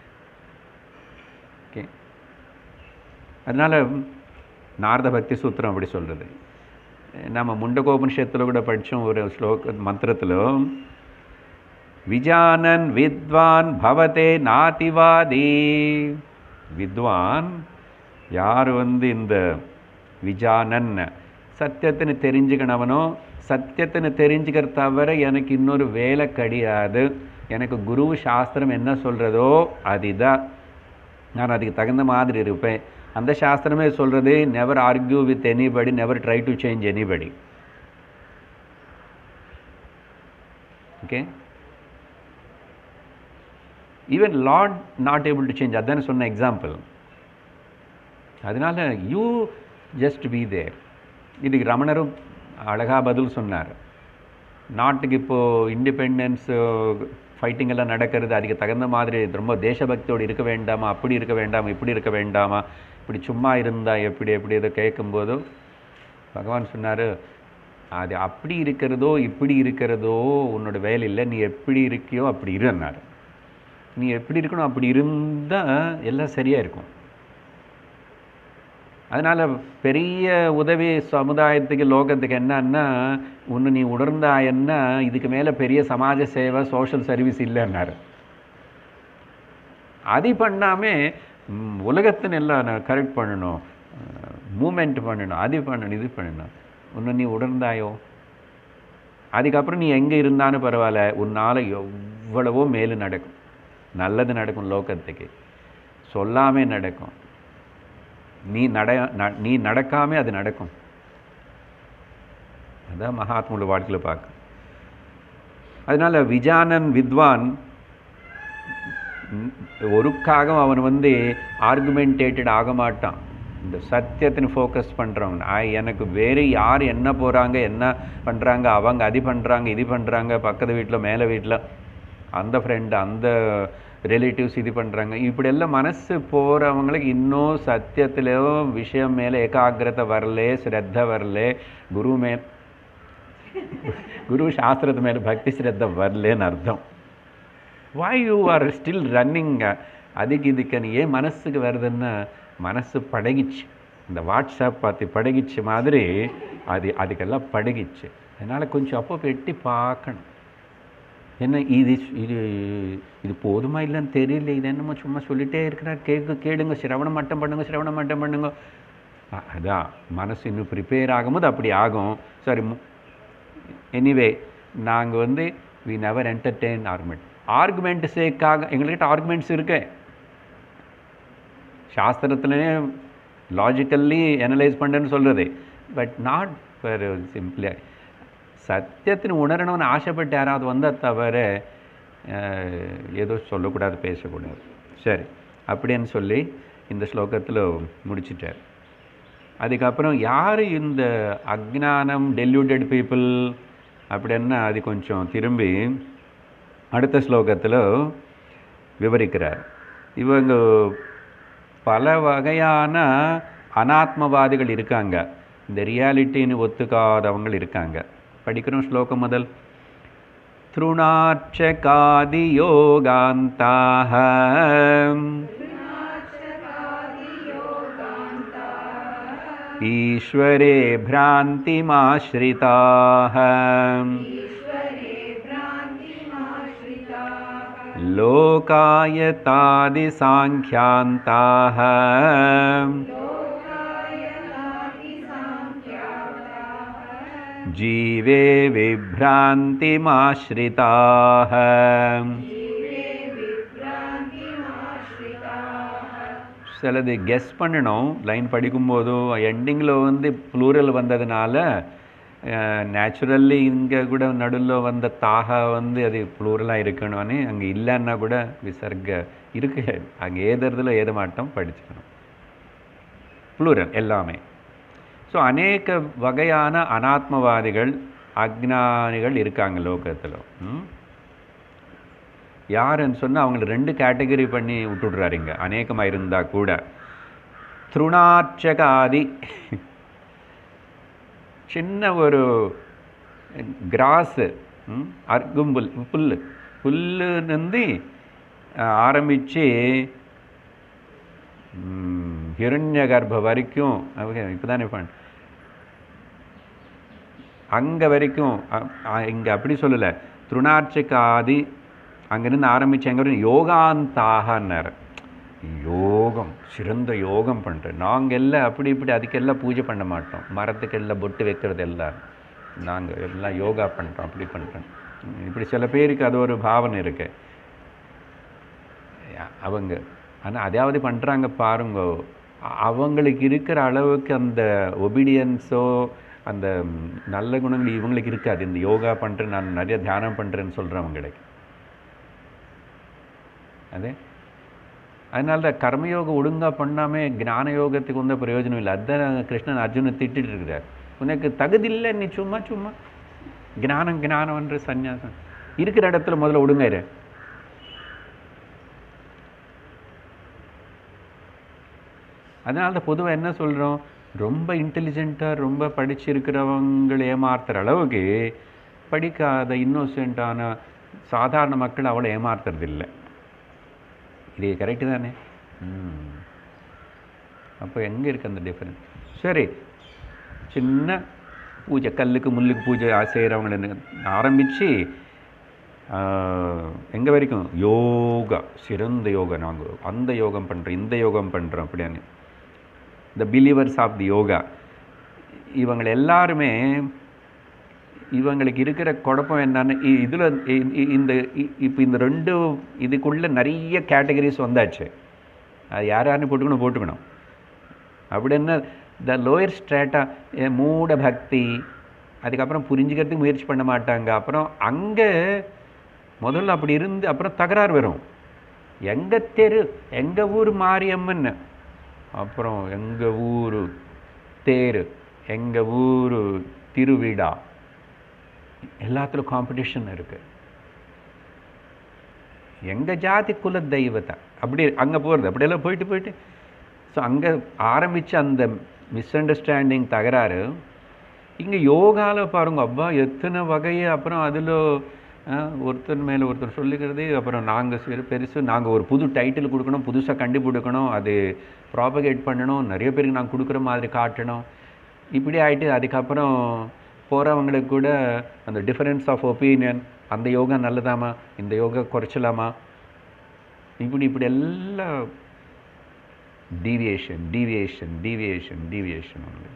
ஓகே அதனால் நாரத பக்தி சூத்திரம் அப்படி சொல்கிறது நம்ம முண்டகோபனிஷத்தில் கூட படித்தோம் ஒரு ஸ்லோக மந்திரத்தில் விஜானன் வித்வான் பவதே நாதிவாதி வித்வான் யார் வந்து இந்த விஜானன் சத்தியத்தின்னு தெரிஞ்சுக்கணவனோ சத்தியத்தின்னு தெரிஞ்சுக்கிற தவிர எனக்கு இன்னொரு வேலை கிடையாது எனக்கு குரு சாஸ்திரம் என்ன சொல்கிறதோ அதுதான் நான் அதுக்கு தகுந்த மாதிரி இருப்பேன் அந்த சாஸ்திரமே சொல்கிறது never argue with anybody never try to change anybody okay even Lord not able to change அதானே சொன்ன எக்ஸாம்பிள் அதனால யூ ஜஸ்ட் பி தேர் இதுக்கு ரமணரும் அழகா பதில் சொன்னார் நாட்டுக்கு இப்போது இண்டிபெண்டன்ஸ் ஃபைட்டிங் எல்லாம் நடக்கிறது அதுக்கு தகுந்த மாதிரி ரொம்ப தேசபக்தியோடு இருக்க வேண்டாமா அப்படி இருக்க வேண்டாமா இப்படி இருக்க வேண்டாமா இப்படி சும்மா இருந்தா எப்படி எப்படி இதை கேட்கும்போதோ பகவான் சொன்னார் அது அப்படி இருக்கிறதோ இப்படி இருக்கிறதோ உன்னோட வேலை இல்லை நீ எப்படி இருக்கியோ அப்படி இருன்னாரு நீ எப்படி இருக்கணும் அப்படி இருந்தால் எல்லாம் சரியாக இருக்கும் அதனால் பெரிய உதவி சமுதாயத்துக்கு லோகத்துக்கு என்னன்னா ஒன்று நீ உணர்ந்தாயன்னா இதுக்கு மேலே பெரிய சமாஜ சேவை சோஷியல் சர்வீஸ் இல்லைன்னாரு அது பண்ணாமல் உலகத்தின் எல்லாம் கரெக்ட் பண்ணணும் மூமெண்ட் பண்ணணும் அது பண்ணணும் இது பண்ணணும் ஒன்று நீ உணர்ந்தாயோ அதுக்கப்புறம் நீ எங்கே இருந்தாலும் பரவாயில்ல உன்னால் எவ்வளவோ மேலும் நடக்கும் நல்லது நடக்கும் லோகத்துக்கு சொல்லாமே நடக்கும் நீ நட ந- நீ நடக்காம அது நடக்கும் அதான் மகாத்மாவோட வாழ்க்கையில் பார்க்க அதனால விஜானன் வித்வான் ம், ஒருக்காக அவன் வந்து ஆர்குமெண்டேட்டட் ஆக மாட்டான் இந்த சத்தியத்தின் ஃபோக்கஸ் பண்ணுறவங்க ஆ எனக்கு வேறு யார் என்ன போகிறாங்க என்ன பண்ணுறாங்க அவங்க அது பண்ணுறாங்க இது பண்ணுறாங்க பக்கத்து வீட்டில் மேலே வீட்டில் அந்த ஃப்ரெண்டு அந்த ரிலேட்டிவ்ஸ் இது பண்ணுறாங்க இப்படியெல்லாம் மனசு போகிறவங்களுக்கு இன்னும் சத்தியத்திலேயோ விஷயம் மேலே ஏகாகிரதை வரலே ஸ்ரத்த வரலே குரு மே ಗುರು ಶಾಸ್ತ್ರದ ಮೇಲೆ ಭಕ್ತಿ ಶ್ರದ್ಧೆ ಬರಲೇನು ಅರ್ಥ why you are still running ಅದಕ್ಕೆ ಇದಕ್ಕೆ ஏன் மனசுக்கு வருதுன்னா மனசு பழகிச்சு இந்த வாட்ஸ்அப் பார்த்து பழகிச்சு மாதிரி அது அதுக்கெல்லாம் பழகிச்சு அதனால் கொஞ்சம் அப்போ எட்டி பார்க்கணும் என்ன இது இது இது போதுமா இல்லைன்னு தெரியல இது என்னமோ சும்மா சொல்லிட்டே இருக்கிறார் கேட்க கேளுங்க சிரவணம் மட்டும் பண்ணுங்க சிரவணம் மட்டும் பண்ணுங்க அ- அதான் மனசு இன்னும் ப்ரிப்பேர் ஆகும்போது அப்படி ஆகும் சரி எனிவே நாங்கள் வந்து we never entertain argument argument சேக்காக எங்கள்கிட்ட ஆர்குமெண்ட்ஸ் இருக்கு சாஸ்திரத்துலேயே லாஜிக்கல்லி அனலைஸ் பண்ணுன்னு சொல்கிறது பட் நாட் ஃபார் சிம்பிளி சத்தியத்தின் உணரணும்னு ஆசைப்பட்டு யாராவது வந்தால் தவிர அஹ், ஏதோ சொல்லக்கூடாது பேசக்கூடாது சரி அப்படின்னு சொல்லி இந்த ஸ்லோகத்தில் முடிச்சிட்டார் அதுக்கப்புறம் யார் இந்த அக்ஞானம் டெல்யூட்டட் பீப்புள் அப்படின்னா அது கொஞ்சம் திரும்பி அடுத்த ஸ்லோகத்தில் விவரிக்கிறார் இவங்க பல வகையான அனாத்மவாதிகள் இருக்காங்க இந்த ரியாலிட்டின்னு ஒத்துக்காதவங்க இருக்காங்க படிக்கிறோம் ஸ்லோகம் முதல் திருணாட்சகாதியோகாந்தாக ईश्वरे भ्रान्तिमाश्रिताः ईश्वरे भ्रान्तिमाश्रिताः लोकायतादिसाङ्ख्यान्ताः लोकायतादिसाङ्ख्याताः जीवे विभ्रान्तिमाश्रिताः जीवे विभ्रान्तिमाश्रिताः சிலது கெஸ் பண்ணணும் லைன் படிக்கும்போதும் எண்டிங்கில் வந்து ப்ளூரல் வந்ததுனால நேச்சுரல்லி இங்கே கூட நடுவில் வந்த தாகா வந்து அது ப்ளூரலாக இருக்கணும்னு அங்கே இல்லைன்னா கூட விசர்க இருக்கு அங்கே ஏதுறதுல ஏத மாட்டோம் படிச்சுக்கணும் ப்ளூரல் எல்லாமே ஸோ அநேக வகையான அனாத்மவாதிகள் அக்ஞானிகள் இருக்காங்க லோகத்தில் ம் யாருன்னு சொன்னால் அவங்கள ரெண்டு கேட்டகரி பண்ணி விட்டுடுறாரு இங்க அநேகமாக இருந்தால் கூட திருணாட்சகாதி சின்ன ஒரு கிராஸு அர்க்கும்புல் புல் புல்லுலேருந்து ஆரம்பித்து ஹிரண்ய கர்ப்ப வரைக்கும் அவங்க இப்போ தானே பண்ண அங்கே வரைக்கும் இங்கே அப்படி சொல்லலை திருணாட்சிக்காதி அங்கேருந்து ஆரம்பிச்சு எங்கே வரைக்கும் யோகாந்தாகன்னார் யோகம் சிறந்த யோகம் பண்ணுறேன் நாங்கள் எல்லாம் அப்படி இப்படி அதுக்கெல்லாம் பூஜை பண்ண மாட்டோம் மரத்துக்கெல்லாம் பொட்டு வைக்கிறது எல்லாம் நாங்கள் எல்லாம் யோகா பண்ணுறோம் அப்படி பண்ணுறோம் இப்படி சில பேருக்கு அது ஒரு பாவனை இருக்கு அவங்க ஆனால் அதாவது பண்ணுறாங்க பாருங்க அ- அவங்களுக்கு இருக்கிற அளவுக்கு அந்த ஒபீடியன்ஸோ அந்த ம், நல்ல குணங்கள் இவங்களுக்கு இருக்காது இந்த யோகா பண்ணுறேன் நான் நிறைய தியானம் பண்ணுறேன்னு சொல்கிறவங்களுக்கு அதே அதனால தான் கர்மயோகம் ஒழுங்காக பண்ணாமல் ஞான யோகத்துக்கு வந்து பிரயோஜனம் இல்லை அதுதான் கிருஷ்ணன் அர்ஜுனை திட்டிட்டு இருக்கிறார் உனக்கு தகுதி இல்லை நீ சும்மா சும்மா ஞானம் ஞானம்ன்ற சந்நியாசம் இருக்கிற இடத்துல முதல்ல ஒழுங்கா இரு அதனால தான் பொதுவாக என்ன சொல்கிறோம் ரொம்ப இன்டெலிஜென்ட்டாக ரொம்ப படிச்சிருக்கிறவங்களை ஏமாத்துற அளவுக்கு படிக்காத இன்னோசென்ட்டான சாதாரண மக்கள் அவளை ஏமாத்துறது இல்லை இது கரெக்டு தானே ம் அப்போ எங்கே இருக்கு அந்த டிஃப்ரென்ஸ் சரி சின்ன பூஜை கல்லுக்கு முள்ளுக்கு பூஜை செய்கிறவங்கள ஆரம்பித்து எங்கே வரைக்கும் யோகா சிறந்த யோகா நாங்கள் அந்த யோகம் பண்ணுறோம் இந்த யோகம் பண்ணுறோம் அப்படின்னு the believers of the yoga இவங்க எல்லாருமே இவங்களுக்கு இருக்கிற குழப்பம் என்னன்னு இதில் இந்த இப்போ இந்த ரெண்டு இதுக்குள்ள நிறைய கேட்டகரிஸ் வந்தாச்சு அது யார் யாருன்னு போட்டுக்கணும் போட்டுக்கணும் அப்படின்னா த லோயர் ஸ்ட்ரேட்டா மூட பக்தி அதுக்கப்புறம் புரிஞ்சுக்கிறதுக்கு முயற்சி பண்ண மாட்டாங்க அப்புறம் அங்கே முதல்ல அப்படி இருந்து அப்புறம் தகராறு வரும் எங்கள் தெரு எங்கள் ஊர் மாரியம்மன் அப்புறம் எங்கள் ஊர் தேர் எங்கள் ஊர் திருவிழா எல்லாத்துலையும் காம்படிஷன் இருக்குது எங்கள் ஜாதி குல தெய்வத்தை அப்படி அங்கே போகிறது அப்படியெல்லாம் போயிட்டு போயிட்டு ஸோ அங்கே ஆரம்பித்த அந்த மிஸ் அண்டர்ஸ்டாண்டிங் தகராறு இங்கே யோகாவில் பாருங்க அப்பா எத்தனை வகையை அப்புறம் அதில் ஒருத்தர் மேலே ஒருத்தர் சொல்லிக்கிறது அப்புறம் நாங்கள் சிறு பெருசு நாங்கள் ஒரு புது டைட்டில் கொடுக்கணும் புதுசாக கண்டுபிடிக்கணும் அது ப்ராபகேட் பண்ணணும் நிறைய பேருக்கு நாங்கள் கொடுக்குற மாதிரி காட்டணும் இப்படி ஆகிட்டு அதுக்கப்புறம் போகிறவங்களுக்கு கூட அந்த டிஃபரன்ஸ் ஆஃப் ஒப்பீனியன் அந்த யோகா நல்லதாமா இந்த யோகா குறைச்சலாமா இப்படி இப்படி எல்லாம் டீவியேஷன் டீவியேஷன் டீவியேஷன் டீவியேஷன் ஒன்று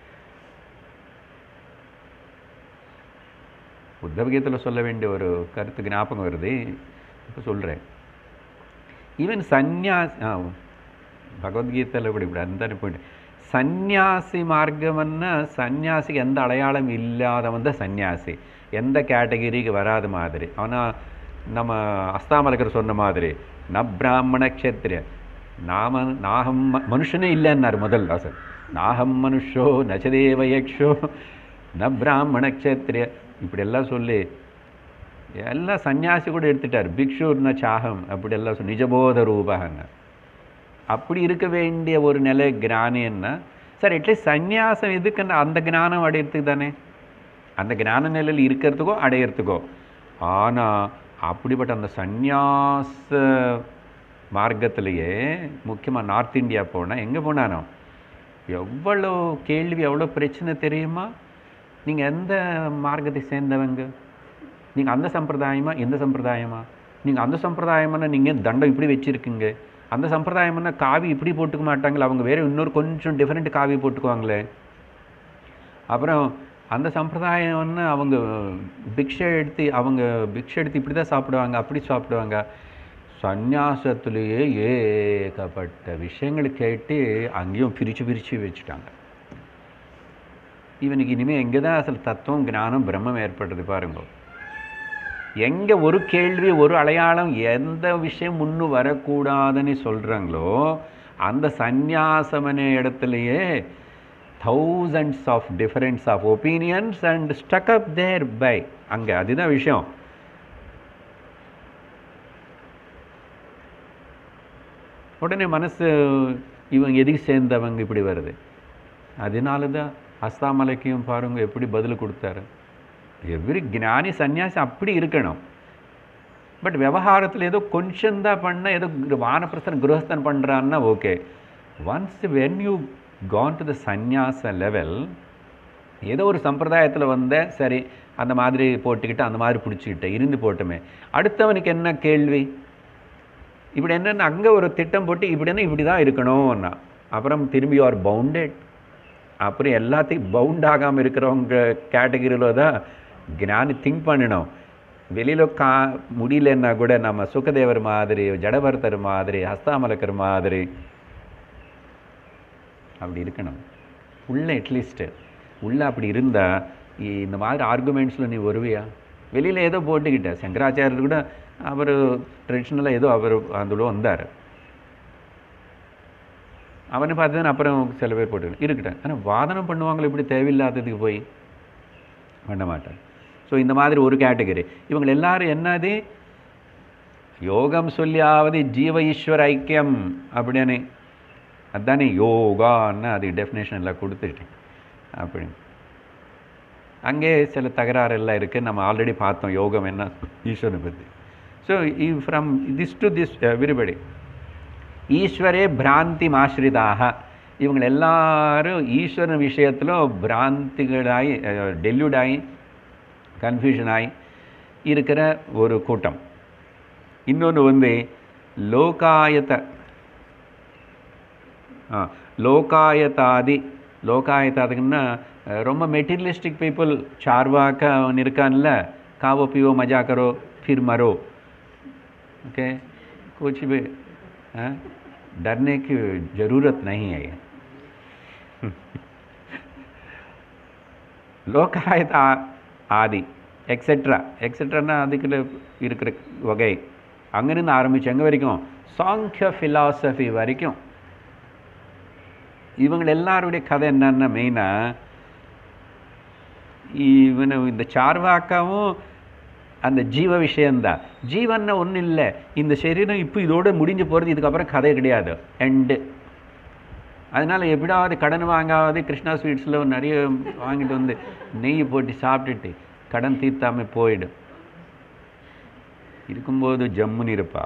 உத்தவகீதையில் சொல்ல வேண்டிய ஒரு கருத்து ஞாபகம் வருது இப்போ சொல்கிறேன் ஈவன் சந்யாஸ் ஆ ಭಗವದ್ಗೀತೆಲ್ಲ ಕೂಡ இப்படி ಅಂತಾನೆ ಪಾಯಿಂಟ್ ಸನ್ಯಾಸಿ ಮಾರ್ಗವನ್ನು ಸನ್ಯಾಸಿಗೆ எந்த அடையாளம் இல்லாதவன் தான் சன்னியாசி எந்த கேட்டகிரிக்கு வராத மாதிரி அவனா நம்ம அஸ்தாமலக்கர் சொன்ன மாதிரி ந பிராமண க்ஷத்ரிய நாம நாகம் ம- மனுஷனே இல்லைன்னாரு முதல் வாசல் நாகம் மனுஷோ நச்சதேவ யக்ஷோ ந பிராமண க்ஷத்ரிய இப்படி எல்லாம் சொல்லி எல்லாம் சன்னியாசி கூட எடுத்துட்டார் பிக்ஷுர்ன சாகம் அப்படி எல்லாம் சொல்லி நிஜபோத ரூபகன்னு அப்படி இருக்க வேண்டிய ஒரு நிலை ஞானின்னா சார் அட்லீஸ்ட் சந்நியாசம் எதுக்குன்னா அந்த ஞானம் அடையிறதுக்கு தானே அந்த ஞான நிலையில் இருக்கிறதுக்கோ அடையிறதுக்கோ ஆனால் அப்படிப்பட்ட அந்த சந்நியாச மார்க்கத்திலேயே முக்கியமாக நார்த் இந்தியா போனால் எங்கே போனானோ எவ்வளோ கேள்வி எவ்வளோ பிரச்சனை தெரியுமா நீங்கள் எந்த மார்க்கத்தை சேர்ந்தவங்க நீங்கள் அந்த சம்பிரதாயமா இந்த சம்பிரதாயமா நீங்கள் அந்த சம்பிரதாயமான நீங்கள் தண்டம் இப்படி வச்சுருக்கீங்க அந்த சம்பிரதாயம்னா காவி இப்படி போட்டுக்க மாட்டாங்களே அவங்க வேறு இன்னொரு கொஞ்சம் டிஃப்ரெண்ட் காவி போட்டுக்குவாங்களே அப்புறம் அந்த சம்பிரதாயம்னு அவங்க பிக்ஷை எடுத்து அவங்க பிக்ஷை எடுத்து இப்படி தான் சாப்பிடுவாங்க அப்படி சாப்பிடுவாங்க சந்நியாசத்துலேயே ஏகப்பட்ட விஷயங்கள் கேட்டு அங்கேயும் பிரித்து பிரித்து வச்சுட்டாங்க இவனுக்கு இனிமேல் எங்கே தான் அசல் தத்துவம் ஞானம் பிரம்மம் ஏற்படுறது பாருங்க எங்கே ஒரு கேள்வி ஒரு அடையாளம் எந்த விஷயம் முன்னு வரக்கூடாதுன்னு சொல்கிறாங்களோ அந்த சந்நியாசமனே இடத்துலையே thousands of difference of opinions and stuck up there by அங்கே அதுதான் விஷயம் உடனே மனசு இவங்க எதுக்கு சேர்ந்தவங்க இப்படி வருது அதனால தான் அஸ்தாமலைக்கும் பாருங்க எப்படி பதில் கொடுத்தாரு எவ்ரி ஞானி சன்னியாசி அப்படி இருக்கணும் பட் விவகாரத்தில் ஏதோ கொஞ்சம் தான் பண்ண ஏதோ வானப்பிரஸ்தன் குருஹஸ்தன் பண்ணுறான்னா okay once when you gone to the சந்நியாச லெவல் ஏதோ ஒரு சம்பிரதாயத்தில் வந்த சரி அந்த மாதிரி போட்டுக்கிட்டு அந்த மாதிரி பிடிச்சிக்கிட்டேன் இருந்து போட்டுமே அடுத்தவனுக்கு என்ன கேள்வி இப்படி என்னென்ன அங்கே ஒரு திட்டம் போட்டு இப்படி என்ன இப்படி தான் இருக்கணும்னா அப்புறம் திரும்பி ஆர் பவுண்டட் அப்புறம் எல்லாத்தையும் பவுண்ட் ஆகாமல் இருக்கிறவங்க கேட்டகரியில் தான் ஞானி திங்க் பண்ணணும் வெளியில் கா முடியலன்னா கூட நம்ம சுகதேவர் மாதிரி ஜடபரதர் மாதிரி ஹஸ்தாமலக்கர் மாதிரி அப்படி இருக்கணும் உள்ள அட்லீஸ்ட்டு உள்ள அப்படி இருந்தால் இந்த மாதிரி ஆர்குமெண்ட்ஸில் நீ வருவியா வெளியில் ஏதோ போட்டுக்கிட்ட சங்கராச்சாரியர் கூட அவர் ட்ரெடிஷ்னலாக ஏதோ அவர் அதில் வந்தார் அவனை பார்த்து தான் அப்புறம் சில பேர் போட்டு இருக்கட்டும் ஆனால் வாதனம் பண்ணுவாங்களே இப்படி தேவையில்லாததுக்கு போய் பண்ண மாட்டேன் ஸோ இந்த மாதிரி ஒரு கேட்டகரி இவங்க எல்லாரும் என்னது யோகம் சொல்லியாவது ஜீவ ஈஸ்வர ஐக்கியம் அப்படின்னு அதுதானே யோகான்னு அது டெஃபினேஷன் எல்லாம் கொடுத்துட்டேன் அப்படி அங்கே சில தகராறு எல்லாம் இருக்குது நம்ம ஆல்ரெடி பார்த்தோம் யோகம் என்ன ஈஸ்வரனை பற்றி so from this to this everybody ஈஸ்வரே பிராந்தி ஆசிரிதாக இவங்க எல்லாரும் ஈஸ்வரன் விஷயத்தில் பிராந்திகளாகி டெல்யூட் ஆகி கன்ஃபியூஷன் ஆகி இருக்கிற ஒரு கூட்டம் இன்னொன்று வந்து லோகாயத்த ஆ லோகாயத்தாதி லோகாயத்தாதுக்குன்னா அஹ், ரொம்ப மெட்டீரியலிஸ்டிக் பீப்புள் சார்வாக்க அவன் இருக்கான்ல காவோ பீவோ மஜா கரோ फिर मरो ओके कुछ भी हाँ? डरने की ज़रूरत नहीं है லோகாயத் ஆ- ஆதி எக்ஸெட்ரா எக்ஸெட்ரானா அதுக்குள்ள இருக்கிற வகை அங்கேருந்து ஆரம்பிச்சு எங்கே வரைக்கும் சாங்கிய ஃபிலாசபி வரைக்கும் இவங்க எல்லாருடைய கதை என்னன்னா மெயினாக இவனை இந்த சார்வாக்காவும் அந்த ஜீவ விஷயந்தான் ஜீவன்னா ஒன்றும் இல்லை இந்த சரீரம் இப்போ இதோட முடிஞ்சு போகிறது இதுக்கப்புறம் கதை கிடையாது எண்டு அதனால் எப்படியாவது கடன் வாங்காவது கிருஷ்ணா ஸ்வீட்ஸில் நிறைய வாங்கிட்டு வந்து நெய் போட்டு சாப்பிட்டுட்டு கடன் தீர்த்தாமல் போயிடும் இருக்கும்போது ஜம்முன்னு இருப்பா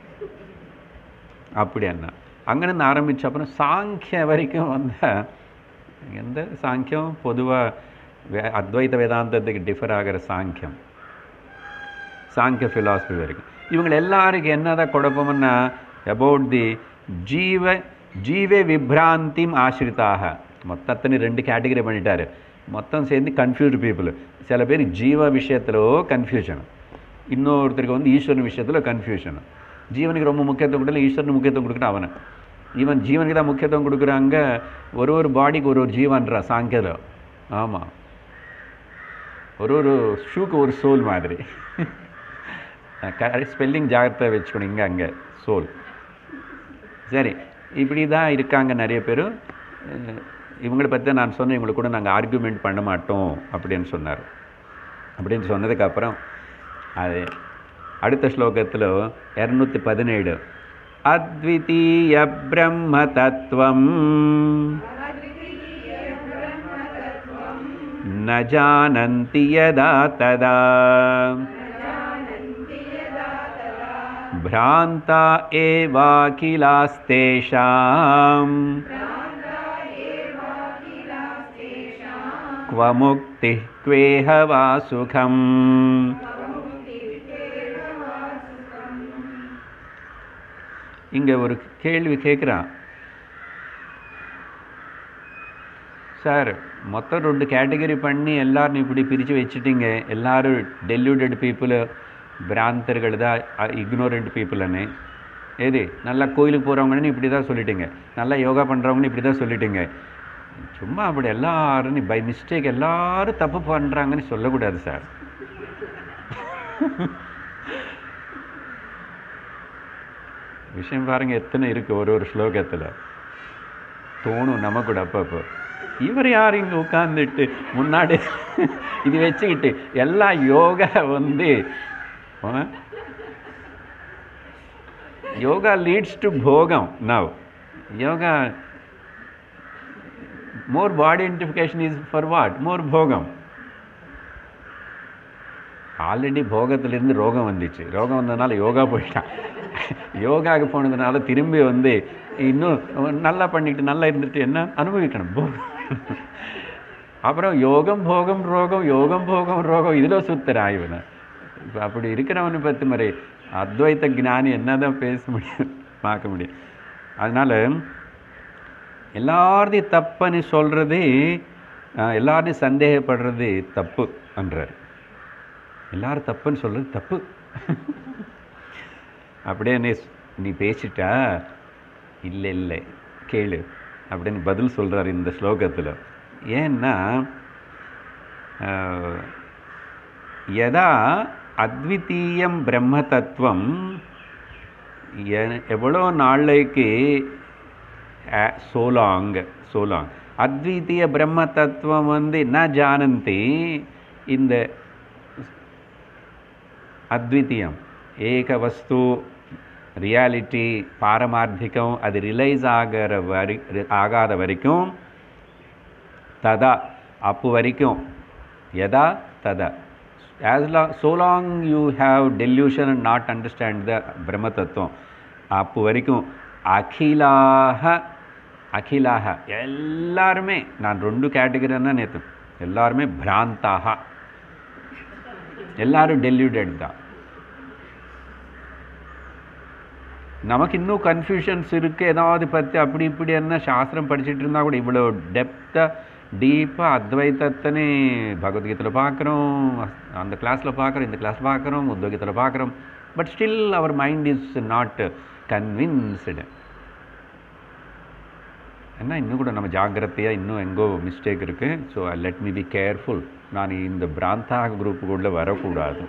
அப்படி அண்ணா அங்கேருந்து ஆரம்பிச்ச அப்புறம் சாங்கிய வரைக்கும் வந்தால் எந்த சாங்கியம் பொதுவாக வே அத்வைத வேதாந்தத்துக்கு டிஃபர் ஆகிற சாங்கியம் சாங்கிய ஃபிலாசபி வரைக்கும் இவங்க எல்லாருக்கும் என்னதான் குழப்பம்னா அபவுட் தி ஜீவ ஜீவ விப்ராந்திம் ஆசிரிதாக மொத்தத்தினு ரெண்டு கேட்டகரி பண்ணிட்டாரு மொத்தம் சேர்ந்து கன்ஃபியூஸ்டு பீப்புள் சில பேர் ஜீவ விஷயத்தில் கன்ஃபியூஷன் இன்னொருத்தருக்கு வந்து ஈஸ்வரன் விஷயத்தில் கன்ஃபியூஷன் ஜீவனுக்கு ரொம்ப முக்கியத்துவம் கொடுக்கல ஈஸ்வரனுக்கு முக்கியத்துவம் கொடுக்கணும் அவனை ஈவன் ஜீவனுக்கு தான் முக்கியத்துவம் கொடுக்குறாங்க ஒரு ஒரு பாடிக்கு ஒரு ஒரு ஜீவன்றா சாங்கியத்தில் ஆமாம் ஒரு ஒரு ஷூக்கு ஒரு சோல் மாதிரி ஸ்பெல்லிங் ஜாகிரதை வச்சுக்கணும் இங்கே அங்கே சோல் சரி இப்படி தான் இருக்காங்க நிறைய பேர் இவங்களை பற்றி நான் சொன்னேன் இவங்களை கூட நாங்கள் ஆர்கியூமெண்ட் பண்ண மாட்டோம் அப்படின்னு சொன்னார் அப்படின்னு சொன்னதுக்கப்புறம் அது அடுத்த ஸ்லோகத்தில் இரநூத்தி பதினேழு அத்விதீய பிரம்ம தத்துவம் न जानन्ति यदा तदा भ्रान्ता एवाखिलास्तेषाम् क्व मुक्तिः क्वेह वा सुखम् இங்கே ஒரு கேள்வி கேட்குறான் சார் மொத்தம் ரெண்டு கேட்டகரி பண்ணி எல்லாரும் இப்படி பிரித்து வச்சுட்டீங்க எல்லாரும் டெல்யூடட் பீப்புள் பிராந்தர்கள் தான் இக்னோரண்ட் பீப்புள்னு ஏது நல்லா கோயிலுக்கு போகிறவங்கன்னு இப்படி தான் சொல்லிட்டீங்க நல்லா யோகா பண்ணுறவங்கன்னு இப்படி தான் சொல்லிட்டீங்க சும்மா அப்படி எல்லாரும் பை மிஸ்டேக் எல்லாரும் தப்பு பண்ணுறாங்கன்னு சொல்லக்கூடாது சார் விஷயம் பாருங்க எத்தனை இருக்குது ஒரு ஒரு ஸ்லோகத்தில் தோணும் நம்ம கூட அப்பப்போ இவர் யார் இங்கே உட்காந்துட்டு முன்னாடி இது வச்சுக்கிட்டு எல்லா யோகா வந்து யோகா லீட்ஸ் டு போகம் now yoga more body identification is for what more போகம் ஆல்ரெடி போகத்திலிருந்து ரோகம் வந்துச்சு ரோகம் வந்ததுனால யோகா போயிட்டான் யோகாவுக்கு போனதுனால திரும்பி வந்து இன்னும் நல்லா பண்ணிக்கிட்டு நல்லா இருந்துட்டு என்ன அனுபவிக்கணும் போகம் அப்புறம் யோகம் போகம் ரோகம் யோகம் போகம் ரோகம் இதில் சுத்துறான் இவனை இப்போ அப்படி இருக்கிறவனை பற்றி மாதிரி அத்வைத்த ஞானி என்னதான் பேச முடியும் பார்க்க முடியும் அதனால் எல்லாரையும் தப்புன்னு சொல்கிறது எல்லாரையும் சந்தேகப்படுறது தப்பு என்றார் எல்லாரும் தப்புன்னு சொல்கிறது தப்பு அப்படியே நீ நீ பேசிட்டா இல்லை இல்லை கேளு அப்படின்னு பதில் சொல்கிறார் இந்த ஸ்லோகத்தில் ஏன்னா யதா அத்விதீயம் பிரம்ம தத்துவம் எவ்வளோ நாளைக்கு சோலாங் சோலாங் அத்விதீய பிரம்ம தத்துவம் வந்து ந ஜானந்தி இந்த அத்விதீயம் ஏக வஸ்து ரியாலிட்டி பாரமார்த்திகம் அது ரிலைஸ் ஆகிற வரி ஆகாத வரைக்கும் ததா அப்போ வரைக்கும் எதா ததா as long so long you have delusion and not understand the பிரம்ம தத்துவம் அப்போ வரைக்கும் அகிலாக அகிலாக எல்லாருமே நான் ரெண்டு கேட்டகரின்னா நேற்று எல்லாருமே பிராந்தாக எல்லாரும் டெல்யூடட் தான் நமக்கு இன்னும் கன்ஃபியூஷன்ஸ் இருக்குது ஏதாவது பற்றி அப்படி இப்படி என்ன சாஸ்திரம் படிச்சுட்டு இருந்தால் கூட இவ்வளோ டெப்த்தாக டீப்பாக அத்வைத்தத்தனே பகவத்கீதையில் பார்க்குறோம் அந்த கிளாஸில் பார்க்குறோம் இந்த கிளாஸ் பார்க்குறோம் உத்வகீதையில் பார்க்குறோம் but still our mind is not convinced என்ன இன்னும் கூட நம்ம ஜாக்கிரதையாக இன்னும் எங்கோ மிஸ்டேக் இருக்குது so let me be careful நான் இந்த பிராந்தாக குரூப்புக்குள்ளே வரக்கூடாது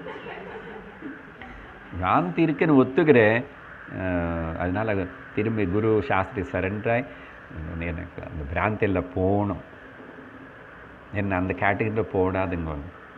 பிராந்தி இருக்குன்னு ஒத்துக்கிறேன் அதனால் திரும்பி குரு சாஸ்திரி சரண்டராய் எனக்கு அந்த பிராந்தியில் போகணும் என்ன அந்த கேட்டகரியில் போடாதுங்க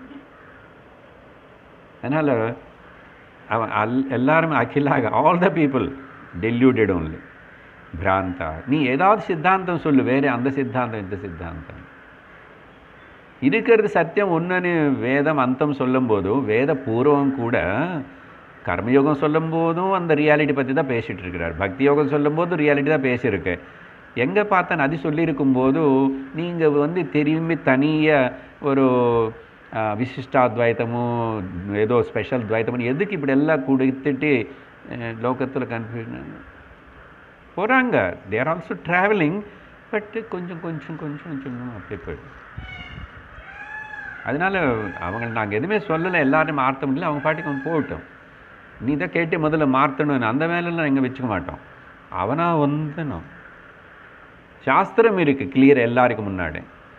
அதனால் அவன் அல் எல்லாருமே அகிலாக all the people deluded only பிராந்தா நீ ஏதாவது சித்தாந்தம் சொல்லு வேறு அந்த சித்தாந்தம் இந்த சித்தாந்தம் இருக்கிறது சத்தியம் ஒன்றுன்னு வேதம் அந்தம் சொல்லும்போதும் வேத பூர்வம் கூட கர்மயோகம் சொல்லும்போதும் அந்த ரியாலிட்டி பற்றி தான் பேசிகிட்டு இருக்கிறார் பக்தி யோகம் சொல்லும்போதும் ரியாலிட்டி தான் பேசியிருக்கு எங்கே பார்த்தா நதி சொல்லியிருக்கும் போது நீங்கள் வந்து திரும்பி தனியாக ஒரு ஆ, விசிஷ்டாத்வைத்தமும் ஏதோ ஸ்பெஷல் துவைத்தமும் எதுக்கு இப்படி எல்லாம் கொடுத்துட்டு லோகத்தில் கன்ஃபியூஷன் போகிறாங்க தேர் ஆல்சோ ட்ராவலிங் பட் கொஞ்சம் கொஞ்சம் கொஞ்சம் கொஞ்சம் அப்படியே போயிடும் அதனால அவங்க நாங்கள் எதுவுமே சொல்லலை எல்லாரும் மாற்ற முடியல அவங்க பாட்டுக்கு அவன் போகட்டும் நீ தான் கேட்டு முதல்ல மாற்றணும் அந்த வேலையெல்லாம் எங்கே வச்சுக்க மாட்டோம் அவனா வந்துணும் சாஸ்திரம் இருக்குது கிளியர் எல்லாருக்கும் முன்னாடி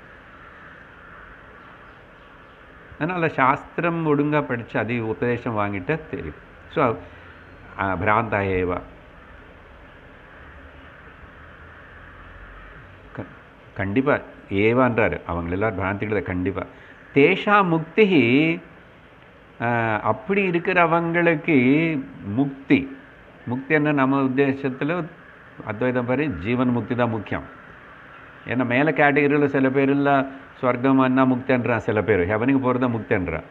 அதனால் சாஸ்திரம் ஒழுங்காக படித்து அது உபதேசம் வாங்கிட்டு தெரியும் ஸோ பிராந்தா ஏவா க கண்டிப்பாக ஏவான்றாரு அவங்க எல்லாரும் பிராந்திகளை கண்டிப்பாக தேஷா முக்தி ஆஹ், அப்படி இருக்கிறவங்களுக்கு முக்தி முக்தி என்ன நம்ம உத்தேசத்தில் அத்வைதம் பாரு ஜீவன் முக்தி தான் முக்கியம் ஏன்னா மேலே கேட்டகரியில் சில பேர் இல்லை ஸ்வர்க்கம் என்ன முக்தின்றான் சில பேர் ஹெவனுக்கு போகிறது தான் முக்தின்றான்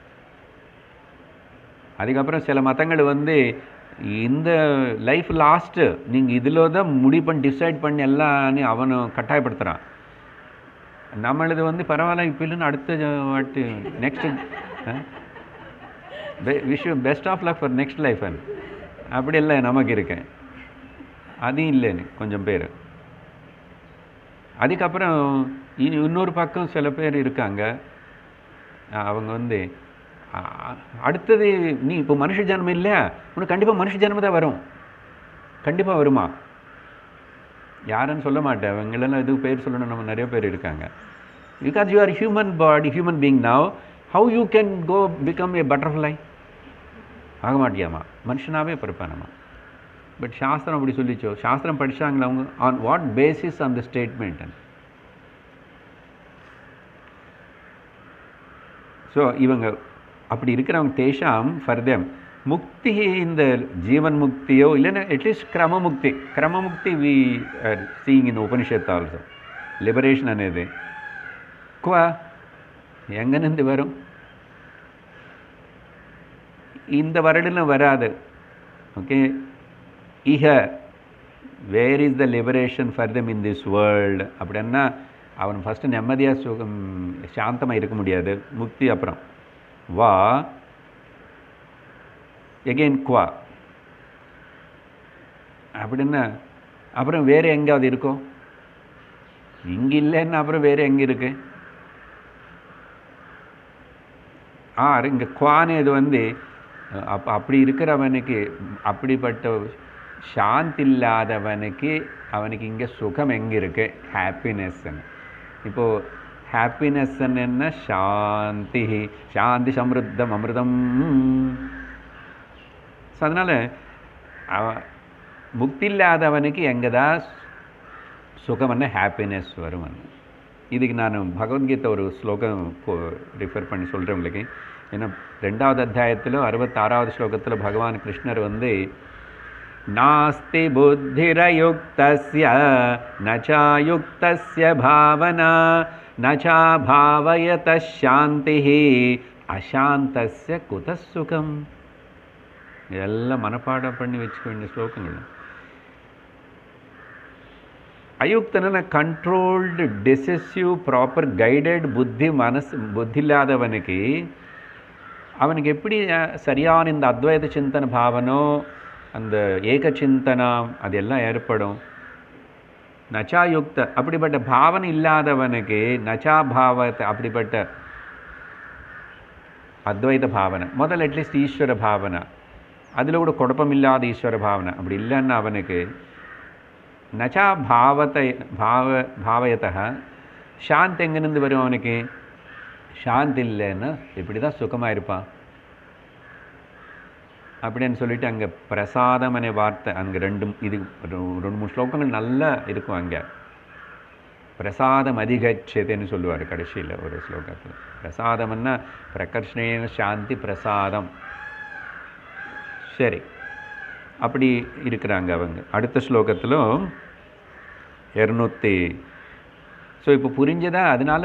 அதுக்கப்புறம் சில மதங்கள் வந்து இந்த லைஃப் லாஸ்ட்டு நீங்கள் இதில் தான் முடிவு பண்ணி டிசைட் பண்ணி எல்லாம் அவனை கட்டாயப்படுத்துகிறான் நம்மளது வந்து பரவாயில்ல இப்போ இல்லைன்னு அடுத்த வாட்டி next wish best of luck for next life அப்படி இல்லை நமக்கு இருக்கேன் அதையும் இல்லைன்னு கொஞ்சம் பேர் அதுக்கப்புறம் இனி இன்னொரு பக்கம் சில பேர் இருக்காங்க அஹ் அவங்க வந்து அஹ், அடுத்தது நீ இப்போ மனுஷ ஜென்மம் இல்லையா உனக்கு கண்டிப்பாக மனுஷ ஜென்மம் தான் வரும் கண்டிப்பாக வருமா யாருன்னு சொல்ல மாட்டேன் அவங்களெல்லாம் எதுவும் பேர் சொல்லணும் நம்ம நிறைய பேர் இருக்காங்க because you are human body human being now how you can go become a butterfly ஆக மாட்டியாமா மனுஷனாவே பிறப்பானம்மா பட் சாஸ்திரம் அப்படி சொல்லிச்சோ சாஸ்திரம் படிச்சாங்களா அவங்க ஆன் வாட் பேசிஸ் அந்த ஸ்டேட்மெண்ட் ஸோ இவங்க அப்படி இருக்கிறவங்க தேஷாம் ஃபர்தம் முக்தி இந்த ஜீவன் முக்தியோ இல்லைன்னா அட்லீஸ்ட் క్రమ முக்தி క్రమ முக்தி we are seeing in Upanishad also liberation అనేది குவா எங்கேருந்து வரும் இந்த வருடம் வராது ஓகே இஹ where is the liberation for them in this world அப்படின்னா அவன் ஃபஸ்ட்டு நிம்மதியாக சுகம் சாந்தமாக இருக்க முடியாது முக்தி அப்புறம் வா எகெயின் குவா அப்படின்னா அப்புறம் வேறு எங்கேயாவது இருக்கோ இங்கே இல்லைன்னா அப்புறம் வேறு எங்கே இருக்கு ஆ இங்கே குவான்னு இது வந்து அப் அப்படி இருக்கிறவனுக்கு அப்படிப்பட்ட சாந்தி இல்லாதவனுக்கு அவனுக்கு இங்கே சுகம் எங்கே இருக்கு ஹாப்பினஸ்ன்னு இப்போது ஹாப்பினஸ் என்ன சாந்தி சாந்தி சமிருத்தம் அமிர்தம் ஸோ அதனால் அவ முக்தி இல்லாதவனுக்கு எங்கே தான் சுகம்னா ஹாப்பினஸ் வரும் இதுக்கு நான் பகவத்கீதை ஒரு ஸ்லோகம் ரிஃபர் பண்ணி சொல்கிறேன் உங்களுக்கு ஏன்னா ரெண்டாவது அத்தியாயத்தில் அறுபத்தாறாவது ஸ்லோகத்தில் பகவான் கிருஷ்ணர் வந்து நாஸ்தி புத்திரயுக்தஸ்ய நச்சாயுக்தஸ்ய பாவனா நச்சா பாவயத சாந்தி அசாந்தஸ்ய குத சுகம் இதெல்லாம் மனப்பாடம் பண்ணி வச்சுக்க வேண்டிய ஸ்லோகங்கள் அயுக்தன கண்ட்ரோல்டு டெசிசிவ் ப்ராப்பர் கைடட் புத்தி மனசு புத்தி இல்லாதவனுக்கு அவனுக்கு எப்படி அஹ், சரியான இந்த அத்வைத சிந்தன பாவனோ அந்த ஏக சிந்தனம் அதெல்லாம் ஏற்படும் நச்சாயுக்த அப்படிப்பட்ட பாவனை இல்லாதவனுக்கு நச்சா பாவத்தை அப்படிப்பட்ட அத்வைத பாவனை முதல்ல அட்லீஸ்ட் ஈஸ்வர பாவனை அதில் கூட குழப்பமில்லாத ஈஸ்வர பாவனை அப்படி இல்லைன்னா அவனுக்கு நச்சா பாவத்தை பாவ பாவயத்தா சாந்தி எங்கேருந்து வரும் அவனுக்கு சாந்தி இல்லைன்னா இப்படி தான் சுகமாக இருப்பான் அப்படின்னு சொல்லிட்டு அங்கே பிரசாதம் அనే வார்த்தை அங்கே ரெண்டு இது ஒரு ரெண்டு மூணு ஸ்லோகங்கள் நல்லா இருக்கும் அங்கே பிரசாதம் அதிகச்சதுன்னு சொல்லுவார் கடைசியில் ஒரு ஸ்லோகத்தில் பிரசாதம்னா பிரகர்ஷணேன சாந்தி பிரசாதம் சரி அப்படி இருக்கிறாங்க அவங்க அடுத்த ஸ்லோகத்திலும் இரநூத்தி ஸோ இப்போ புரிஞ்சதா அதனால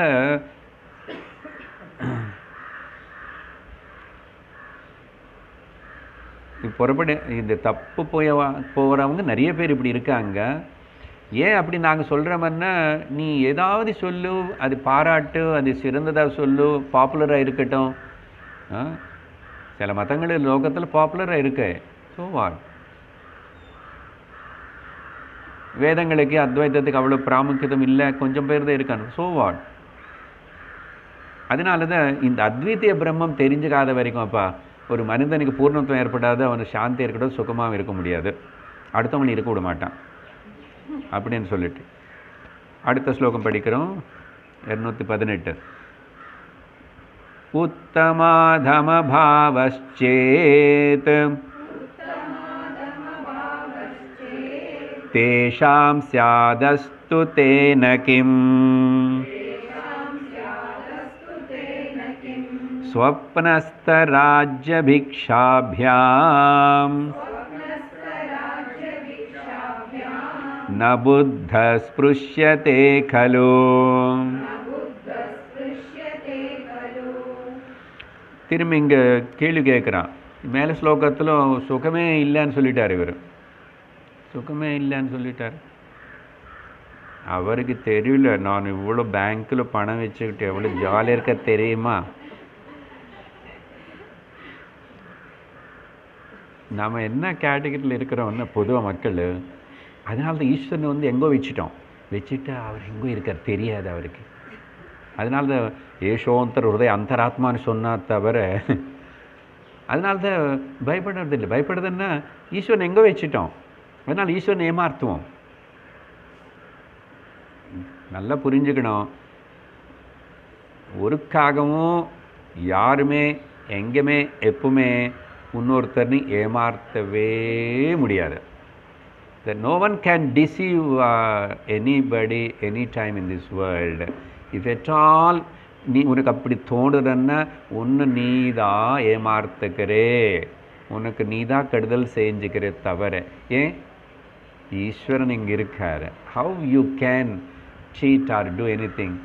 இப்போ புறப்பட இந்த தப்பு போய போகிறவங்க நிறைய பேர் இப்படி இருக்காங்க ஏன் அப்படி நாங்கள் சொல்கிறோம்னா நீ ஏதாவது சொல்லு அது பாராட்டு அது சிறந்ததாக சொல்லு பாப்புலராக இருக்கட்டும் ஆ? சில மதங்கள் லோகத்தில் பாப்புலராக இருக்கு ஸோ வாட் வேதங்களுக்கு அத்வைத்தத்துக்கு அவ்வளோ பிராமுக்கியத்துவம் இல்லை கொஞ்சம் பேர் தான் இருக்காங்க ஸோ வாட் அதனால தான் இந்த அத்வைத்திய பிரம்மம் தெரிஞ்சுக்காத வரைக்கும் அப்பா ஒரு மனிதனுக்கு பூர்ணத்துவம் ஏற்படாது அவனுக்கு சாந்தி இருக்கட்டும் சுகமாகவும் இருக்க முடியாது அடுத்தவங்களை இருக்க விட மாட்டான் அப்படின்னு சொல்லிட்டு அடுத்த ஸ்லோகம் படிக்கிறோம் இரநூத்தி பதினெட்டு உத்தமாதமபாவச்சேத் तेषां स्यादस्तु तेन किम् स्वप्नस्तराज्यभिक्षाभ्याम् न बुद्धस्पृश्यते खलु திரும்பி இங்கே கேள்வி கேட்குறான் மேலே ஸ்லோகத்திலும் சுகமே இல்லைன்னு சொல்லிட்டார் இவர் சுகமே இல்லைன்னு சொல்லிட்டார் அவருக்கு தெரியல நான் இவ்வளோ பேங்க்கில் பணம் வச்சுக்கிட்டு எவ்வளோ ஜாலியாக இருக்க தெரியுமா நம்ம என்ன கேட்டகரியில் இருக்கிறோம்னா பொதுவாக மக்கள் அதனால தான் ஈஸ்வரனை வந்து எங்கோ வச்சுட்டோம் வச்சுட்டு அவர் எங்கோ இருக்கார் தெரியாது அவருக்கு அதனால தான் ஏஷோந்தர் ஹிருதய அந்தராத்மான்னு சொன்னா தவிர அதனால தான் பயப்படுறது இல்லை பயப்படுறதுன்னா ஈஸ்வரன் எங்கோ வச்சுட்டோம் அதனால் ஈஸ்வரன் ஏமாற்றுவோம் நல்லா புரிஞ்சுக்கணும் ஒருக்காகவும் யாருமே எங்கேயுமே எப்பவுமே இன்னொருத்தர்னு ஏமாற்றவே முடியாது that no one can deceive uh, anybody anytime in this world if at all நீ உனக்கு அப்படி தோணுதுன்னா ஒன்று நீ தான் ஏமாத்துக்கிறே உனக்கு நீ தான் கெடுதல் செஞ்சுக்கிற தவிர ஏன் ஈஸ்வரன் இங்கே இருக்கார் how you can cheat or do any thing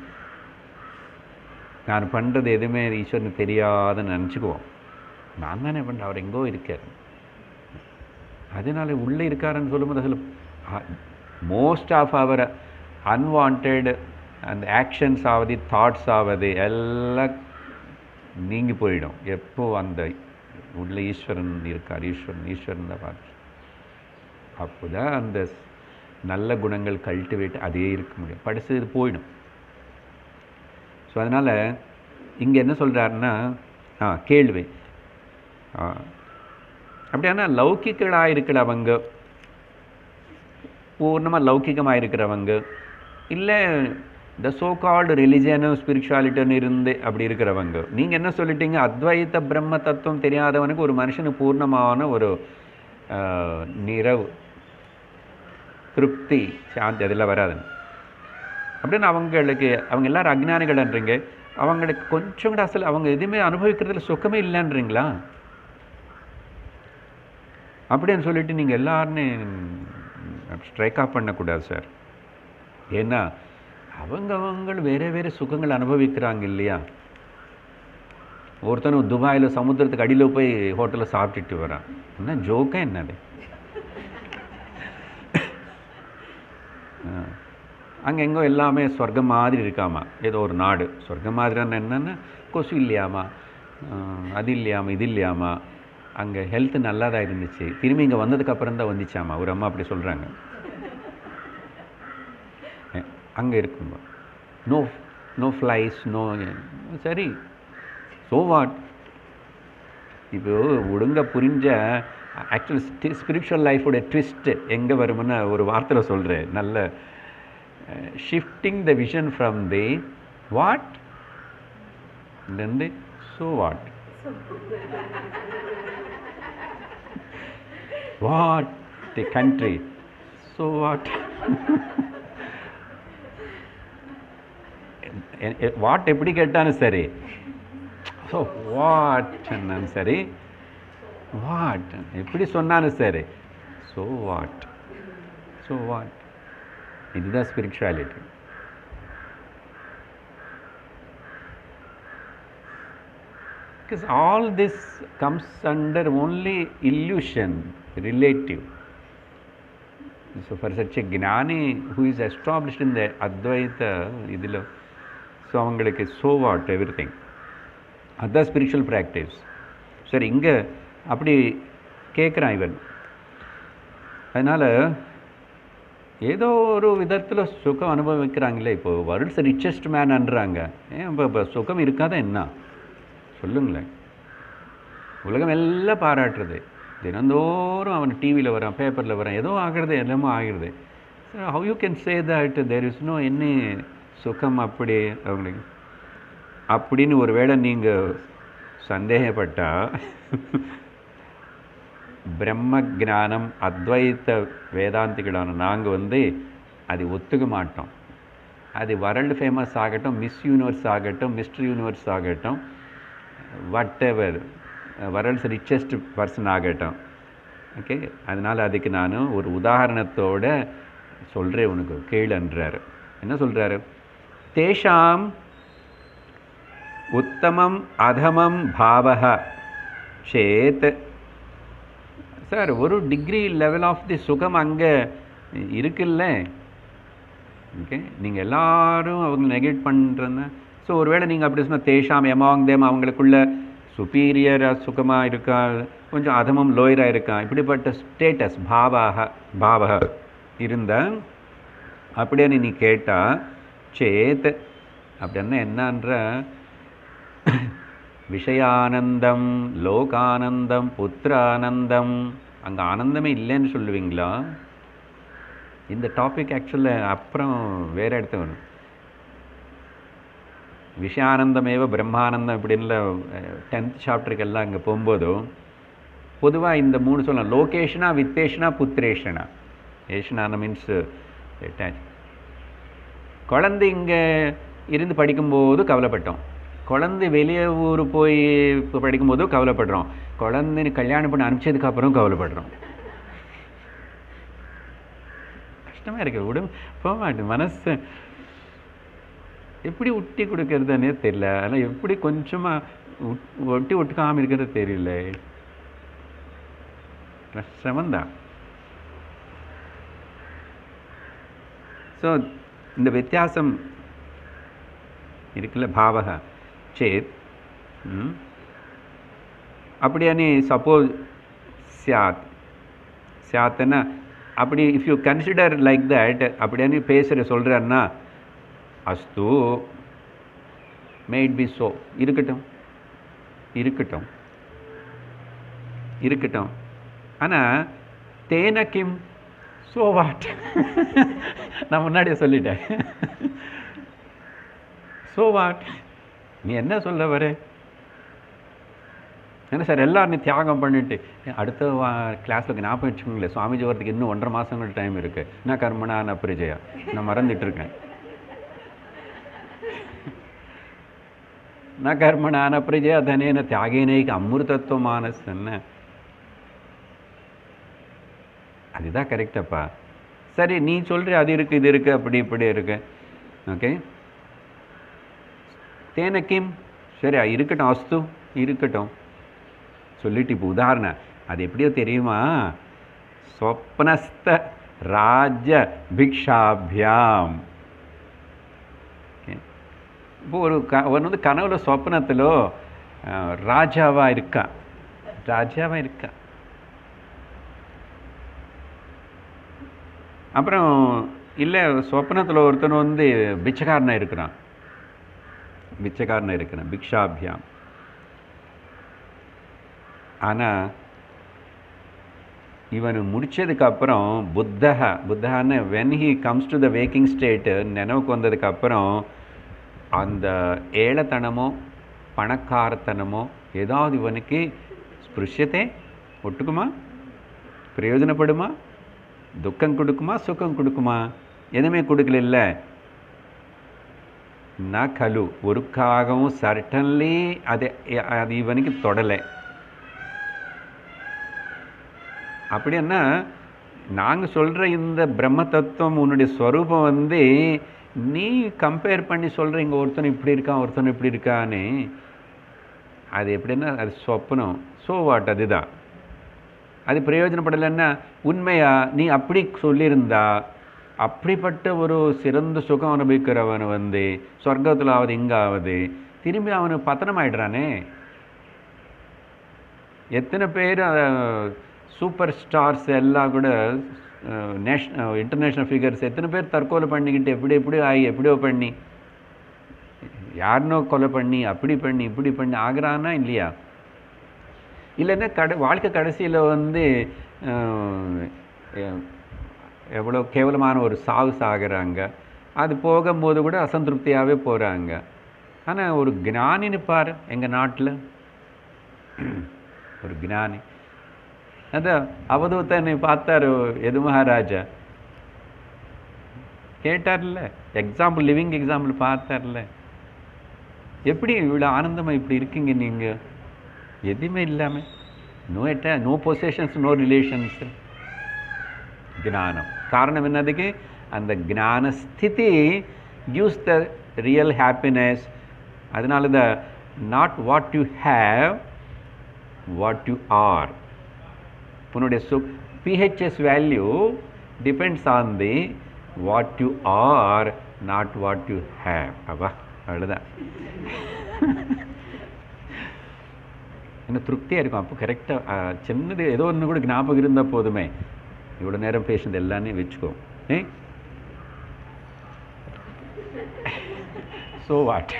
நான் பண்ணுறது எதுவுமே ஈஸ்வரனுக்கு தெரியாதுன்னு நினச்சிக்குவோம் நான் தானே பண்ணுறேன் அவர் எங்கோ இருக்கார் அதனால உள்ளே இருக்காருன்னு சொல்லும்போது அதில் மோஸ்ட் ஆஃப் அவர் அன்வான்ட் அந்த ஆக்ஷன்ஸ் ஆகுது தாட்ஸ் ஆகுது எல்லாம் நீங்கி போயிடும் எப்போ அந்த உள்ள ஈஸ்வரன் இருக்கார் ஈஸ்வரன் ஈஸ்வரன் தான் பார்த்து அப்போ தான் அந்த நல்ல குணங்கள் கல்டிவேட் அதே இருக்க முடியும் படிச்சது போயிடும் ஸோ அதனால் இங்கே என்ன சொல்கிறாருன்னா ஆ கேள்வி ஆ அப்படியானா லௌகிக்களாக இருக்கிறவங்க பூர்ணமாக லௌகிகமாக இருக்கிறவங்க இல்லை இந்த சோ கால்டு ரிலிஜியனும் ஸ்பிரிச்சுவாலிட்டின்னு இருந்து அப்படி இருக்கிறவங்க நீங்கள் என்ன சொல்லிட்டீங்க அத்வைத பிரம்ம தத்துவம் தெரியாதவனுக்கு ஒரு மனுஷனுக்கு பூர்ணமான ஒரு ஆ, நிறைவு திருப்தி சாந்தி அதெல்லாம் வராதுன்னு அப்படின்னு அவங்களுக்கு அவங்க எல்லாரும் அஜ்ஞானிகள்ன்றீங்க அவங்களுக்கு கொஞ்சம் கூட அசல் அவங்க எதுவுமே அனுபவிக்கிறதுல சுகமே இல்லைன்றீங்களா அப்படின்னு சொல்லிட்டு நீங்கள் எல்லாருமே ஸ்ட்ரைக் ஆஃப் பண்ணக்கூடாது சார் ஏன்னா அவங்க அவங்க வேறு வேறு சுகங்கள் அனுபவிக்கிறாங்க இல்லையா ஒருத்தனும் துபாயில் சமுத்திரத்துக்கு அடியில் போய் ஹோட்டலில் சாப்பிட்டுட்டு வரான் என்ன ஜோக்கா என்னது அங்கே எங்கோ எல்லாமே சொர்க்கம் மாதிரி இருக்காமா ஏதோ ஒரு நாடு சொர்க்கம் மாதிரின்னு என்னென்னா கொசு இல்லையாமா ஆஹ் அது இல்லையாமா இது இல்லையாமா அங்கே ஹெல்த் நல்லா தான் இருந்துச்சு திரும்பி இங்கே வந்ததுக்கப்புறம் தான் வந்துச்சாமா ஒரு அம்மா அப்படி சொல்கிறாங்க அங்கே இருக்கும்போது நோ நோ ஃப்ளைஸ் நோ சரி ஸோ வாட் இப்போ ஒழுங்கா புரிஞ்ச ஆக்சுவல் ஸ்பிரிச்சுவல் லைஃபோட ட்விஸ்ட் எங்கே வரும்னு ஒரு வார்த்தையில் சொல்கிறேன் நல்ல shifting the vision from the what இருந்து so what what the country so what what எப்படி கேட்டாலும் சரி ஸோ வாட் சொன்னாலும் சரி வாட் எப்படி சொன்னாலும் சரி ஸோ வாட் ஸோ வாட் இதுதான் spirituality Because all this comes under only illusion, relative. So for such a gnani who is established in the Advaita, இதில் ஸோ அவங்களுக்கு so what everything. அதுதான் spiritual practice சரி இங்கே அப்படி கேட்குறான் இவன் அதனால் ஏதோ ஒரு விதத்தில் சுகம் அனுபவிக்கிறாங்களே இப்போ வேர்ல்ட்ஸ் ரிச்சஸ்ட் மேன்ன்றாங்க ஏன் இப்போ இப்போ சுகம் இருக்காத என்ன சொல்லுங்களேன் உலகம் எல்லாம் பாராட்டுறது தினந்தோறும் அவன் டிவியில் வரான் பேப்பரில் வரான் ஏதோ ஆகிறது எல்லாமே ஆகிறது how you can say that there is no any சுகம் அப்படி அவங்களுக்கு அப்படின்னு ஒரு வேளை நீங்கள் சந்தேகப்பட்டால் பிரம்ம ஞானம் அத்வைத்த வேதாந்திகளான நாங்கள் வந்து அது ஒத்துக்க மாட்டோம் அது வேர்ல்டு ஃபேமஸ் ஆகட்டும் மிஸ் யூனிவர்ஸ் ஆகட்டும் மிஸ்டர் யூனிவர்ஸ் ஆகட்டும் whatever world's richest person ஆகட்டும் ஓகே அதனால் அதுக்கு நான் ஒரு உதாரணத்தோட சொல்கிறேன் உனக்கு கேளுன்றாரு என்ன சொல்கிறாரு தேஷாம் உத்தமம் அதமம் பாவக சேத் சார் ஒரு டிகிரி லெவல் ஆஃப் தி சுகம் அங்கே இருக்குல்ல ஓகே நீங்கள் எல்லாரும் அவங்க நெகேட் பண்ணுறதுனா ஸோ ஒருவேளை நீங்கள் அப்படி சொன்னால் தேஷாம் எமாங் தேம் அவங்களுக்குள்ள சுப்பீரியராக சுகமாக இருக்கா கொஞ்சம் அதமம் லோயராக இருக்கா இப்படிப்பட்ட ஸ்டேட்டஸ் பாவாக பாவக இருந்தால் அப்படியே நீ கேட்டால் சேத் அப்படின்னா என்னன்ற விஷயானந்தம் லோகானந்தம் புத்திரானந்தம் அங்கே ஆனந்தமே இல்லைன்னு சொல்லுவீங்களா இந்த டாபிக் ஆக்சுவலாக அப்புறம் வேறு இடத்த வரும் விஷயானந்தமேவ பிரம்மானந்தம் இப்படின்ல டென்த் சாப்டருக்கெல்லாம் அங்கே போகும்போதும் பொதுவாக இந்த மூணு சொல்லலாம் லோகேஷனா வித்தேஷனா புத்திரேஷனா ஏஷனான மீன்ஸ் குழந்தை இங்கே இருந்து படிக்கும்போது கவலைப்பட்டோம் குழந்தை வெளியே ஊர் போய் இப்போ படிக்கும்போதும் கவலைப்படுறோம் குழந்தை கல்யாணம் பண்ணி அனுப்பிச்சதுக்கு அப்புறம் கவலைப்படுறோம் கஷ்டமாக இருக்குது விடும் போக மாட்டேன் மனசு எப்படி ஒட்டி கொடுக்கறதுன்னே தெரியல ஆனால் எப்படி கொஞ்சமாக ஒட்டி ஒட்டுக்காமல் இருக்கிறது தெரியல சிரமந்தான் ஸோ இந்த வித்தியாசம் இருக்குல்ல பாவக சேத் ம், அப்படியானே சப்போஸ் சியாத் சியாத்துன்னா அப்படி if you consider like that அப்படியானே பேசுகிற சொல்கிறாருன்னா அஸ்து மேட் பி சோ இருக்கட்டும் இருக்கட்டும் இருக்கட்டும் ஆனால் தேன கிம் சோ வாட் நான் முன்னாடியே சொல்லிட்டேன் சோ வாட் நீ என்ன சொல்ல வர என்ன சார் எல்லாரும் நீ தியாகம் பண்ணிட்டு ஏன் அடுத்த வா கிளாஸில் ஞாபகம் வச்சுக்கோங்களேன் சுவாமிஜி வரதுக்கு இன்னும் ஒன்றரை மாதங்கள் டைம் இருக்குது என்ன கர்மனா நான் பிரிஜயா நான் மறந்துட்டு இருக்கேன் ந கர்மணான பிரஜயா தனேன தியாகேனைக்கு அமிர்தத்துவ மானஸ் என்ன அதுதான் கரெக்டப்பா சரி நீ சொல்கிற அது இருக்குது இது இருக்குது அப்படி இப்படி இருக்கு ஓகே தேன கிம் சரி இருக்கட்டும் அஸ்து இருக்கட்டும் சொல்லிட்டு இப்போ உதாரணம் அது எப்படியோ தெரியுமா ஸ்வப்னஸ்த ராஜ பிக்ஷாபியாம் Okay. இப்போ ஒரு க அவன் வந்து கனவுல சொப்பனத்திலோ அஹ், ராஜாவா இருக்கான் ராஜாவா இருக்கான் அப்புறம் இல்லை சொப்பனத்தில் ஒருத்தன் வந்து பிச்சைக்காரனாக இருக்கிறான் பிச்சைக்காரனாக இருக்கிறான் பிக்ஷாபியாம் ஆனால் இவன் முடிச்சதுக்கு அப்புறம் புத்தக புத்தகான்னு when he comes to the waking state நினைவுக்கு வந்ததுக்கு அப்புறம் அந்த ஏழத்தனமோ பணக்காரத்தனமோ ஏதாவது இவனுக்கு ஸ்பிருஷ்யத்தை ஒட்டுக்குமா பிரயோஜனப்படுமா துக்கம் கொடுக்குமா சுகம் கொடுக்குமா எதுவுமே கொடுக்கல ந கலு ஒருக்காகவும் சர்டன்லி அது அது இவனுக்கு தொடலை அப்படின்னா நாங்கள் சொல்கிற இந்த பிரம்ம தத்துவம் உன்னுடைய ஸ்வரூபம் வந்து நீ கம்பேர் பண்ணி சொல்கிற இங்கே ஒருத்தன் இப்படி இருக்கான் ஒருத்தன் இப்படி இருக்கான்னு அது எப்படின்னா அது சொப்பனம் ஸோ வாட் அதுதான் அது பிரயோஜனப்படலைன்னா உண்மையா நீ அப்படி சொல்லியிருந்தா அப்படிப்பட்ட ஒரு சிறந்த சுகம் அனுபவிக்கிறவன் வந்து சொர்க்கத்தில் ஆகுது இங்காவது திரும்பி அவனு பத்தனம் ஆயிடுறானே எத்தனை பேர் சூப்பர் ஸ்டார்ஸ் எல்லாம் கூட நேஷ்னல் இன்டர்நேஷ்னல் ஃபிகர்ஸ் எத்தனை பேர் தற்கொலை பண்ணிக்கிட்டு எப்படி எப்படி ஆகி எப்படியோ பண்ணி யாருனோ கொலை பண்ணி அப்படி பண்ணி இப்படி பண்ணி ஆகிறானா இல்லையா இல்லைன்னா கட வாழ்க்கை கடைசியில் வந்து அஹ், எ- எவ்வளோ கேவலமான ஒரு சாவு சாகுறாங்க அது போகும்போது கூட அசந்திருப்தியாகவே போகிறாங்க ஆனால் ஒரு ஞானின்னு பாரு எங்கள் நாட்டில் ஒரு ஞானி அதான் அவதூத்தனை பார்த்தாரு எது மகாராஜா கேட்டார்ல எக்ஸாம்பிள் லிவிங் எக்ஸாம்பிள் பார்த்தார்ல எப்படி இவ்வளோ ஆனந்தமாக இப்படி இருக்கீங்க நீங்கள் எதுவுமே இல்லாமல் நோ எட்ட நோ பொசேஷன்ஸ் நோ ரிலேஷன்ஸ் ஞானம் காரணம் என்னதுக்கு அந்த ஞான ஸ்திதி gives த ரியல் ஹாப்பினஸ் அதனால the not what you have what you are உன்னுடைய சு பிஹெச்எஸ் value depends on the what you are not what you have அப்பா அவ்வளோதான் இன்னும் திருப்தியாக இருக்கும் அப்போ கரெக்டாக சின்னது ஏதோ ஒன்று கூட ஞாபகம் இருந்தால் போதுமே இவ்வளோ நேரம் பேசுனது எல்லாமே வச்சுக்கோ ஏ ஸோ வாட்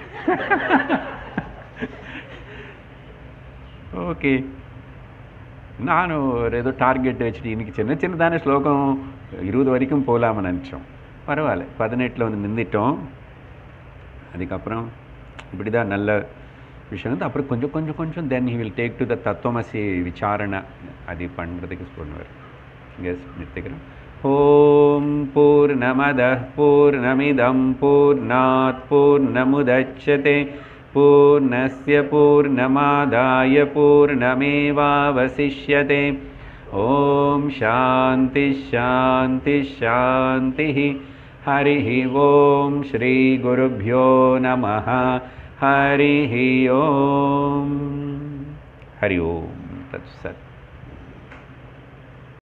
ஓகே நானும் ஒரு ஏதோ டார்கெட் வச்சுட்டு இன்னைக்கு சின்ன சின்னதான ஸ்லோகம் இருபது வரைக்கும் போகலாம்னு நினச்சோம் பரவாயில்ல பதினெட்டில் வந்து நின்றுட்டோம் அதுக்கப்புறம் இப்படி தான் நல்ல விஷயம் வந்து அப்புறம் கொஞ்சம் கொஞ்சம் கொஞ்சம் then he will take to the தத்துவமசி விசாரணை அது பண்ணுறதுக்கு பண்ணுவார் இங்கே நிறுத்திக்கிறோம் ஓம் பூர்ணமத பூர்ணமிதம் பூர்ணாத் பூர்ணமுதட்சதே பூர்ணஸ்ய பூர்ணமாதாய பூர்ணமேவாவசிஷ்யதே ஓம் சாந்தி ஷாந்தி ஷாந்தி हरिः ॐ श्रीगुरुभ्यो नमः हरिः ॐ हरि ओं तत्सत्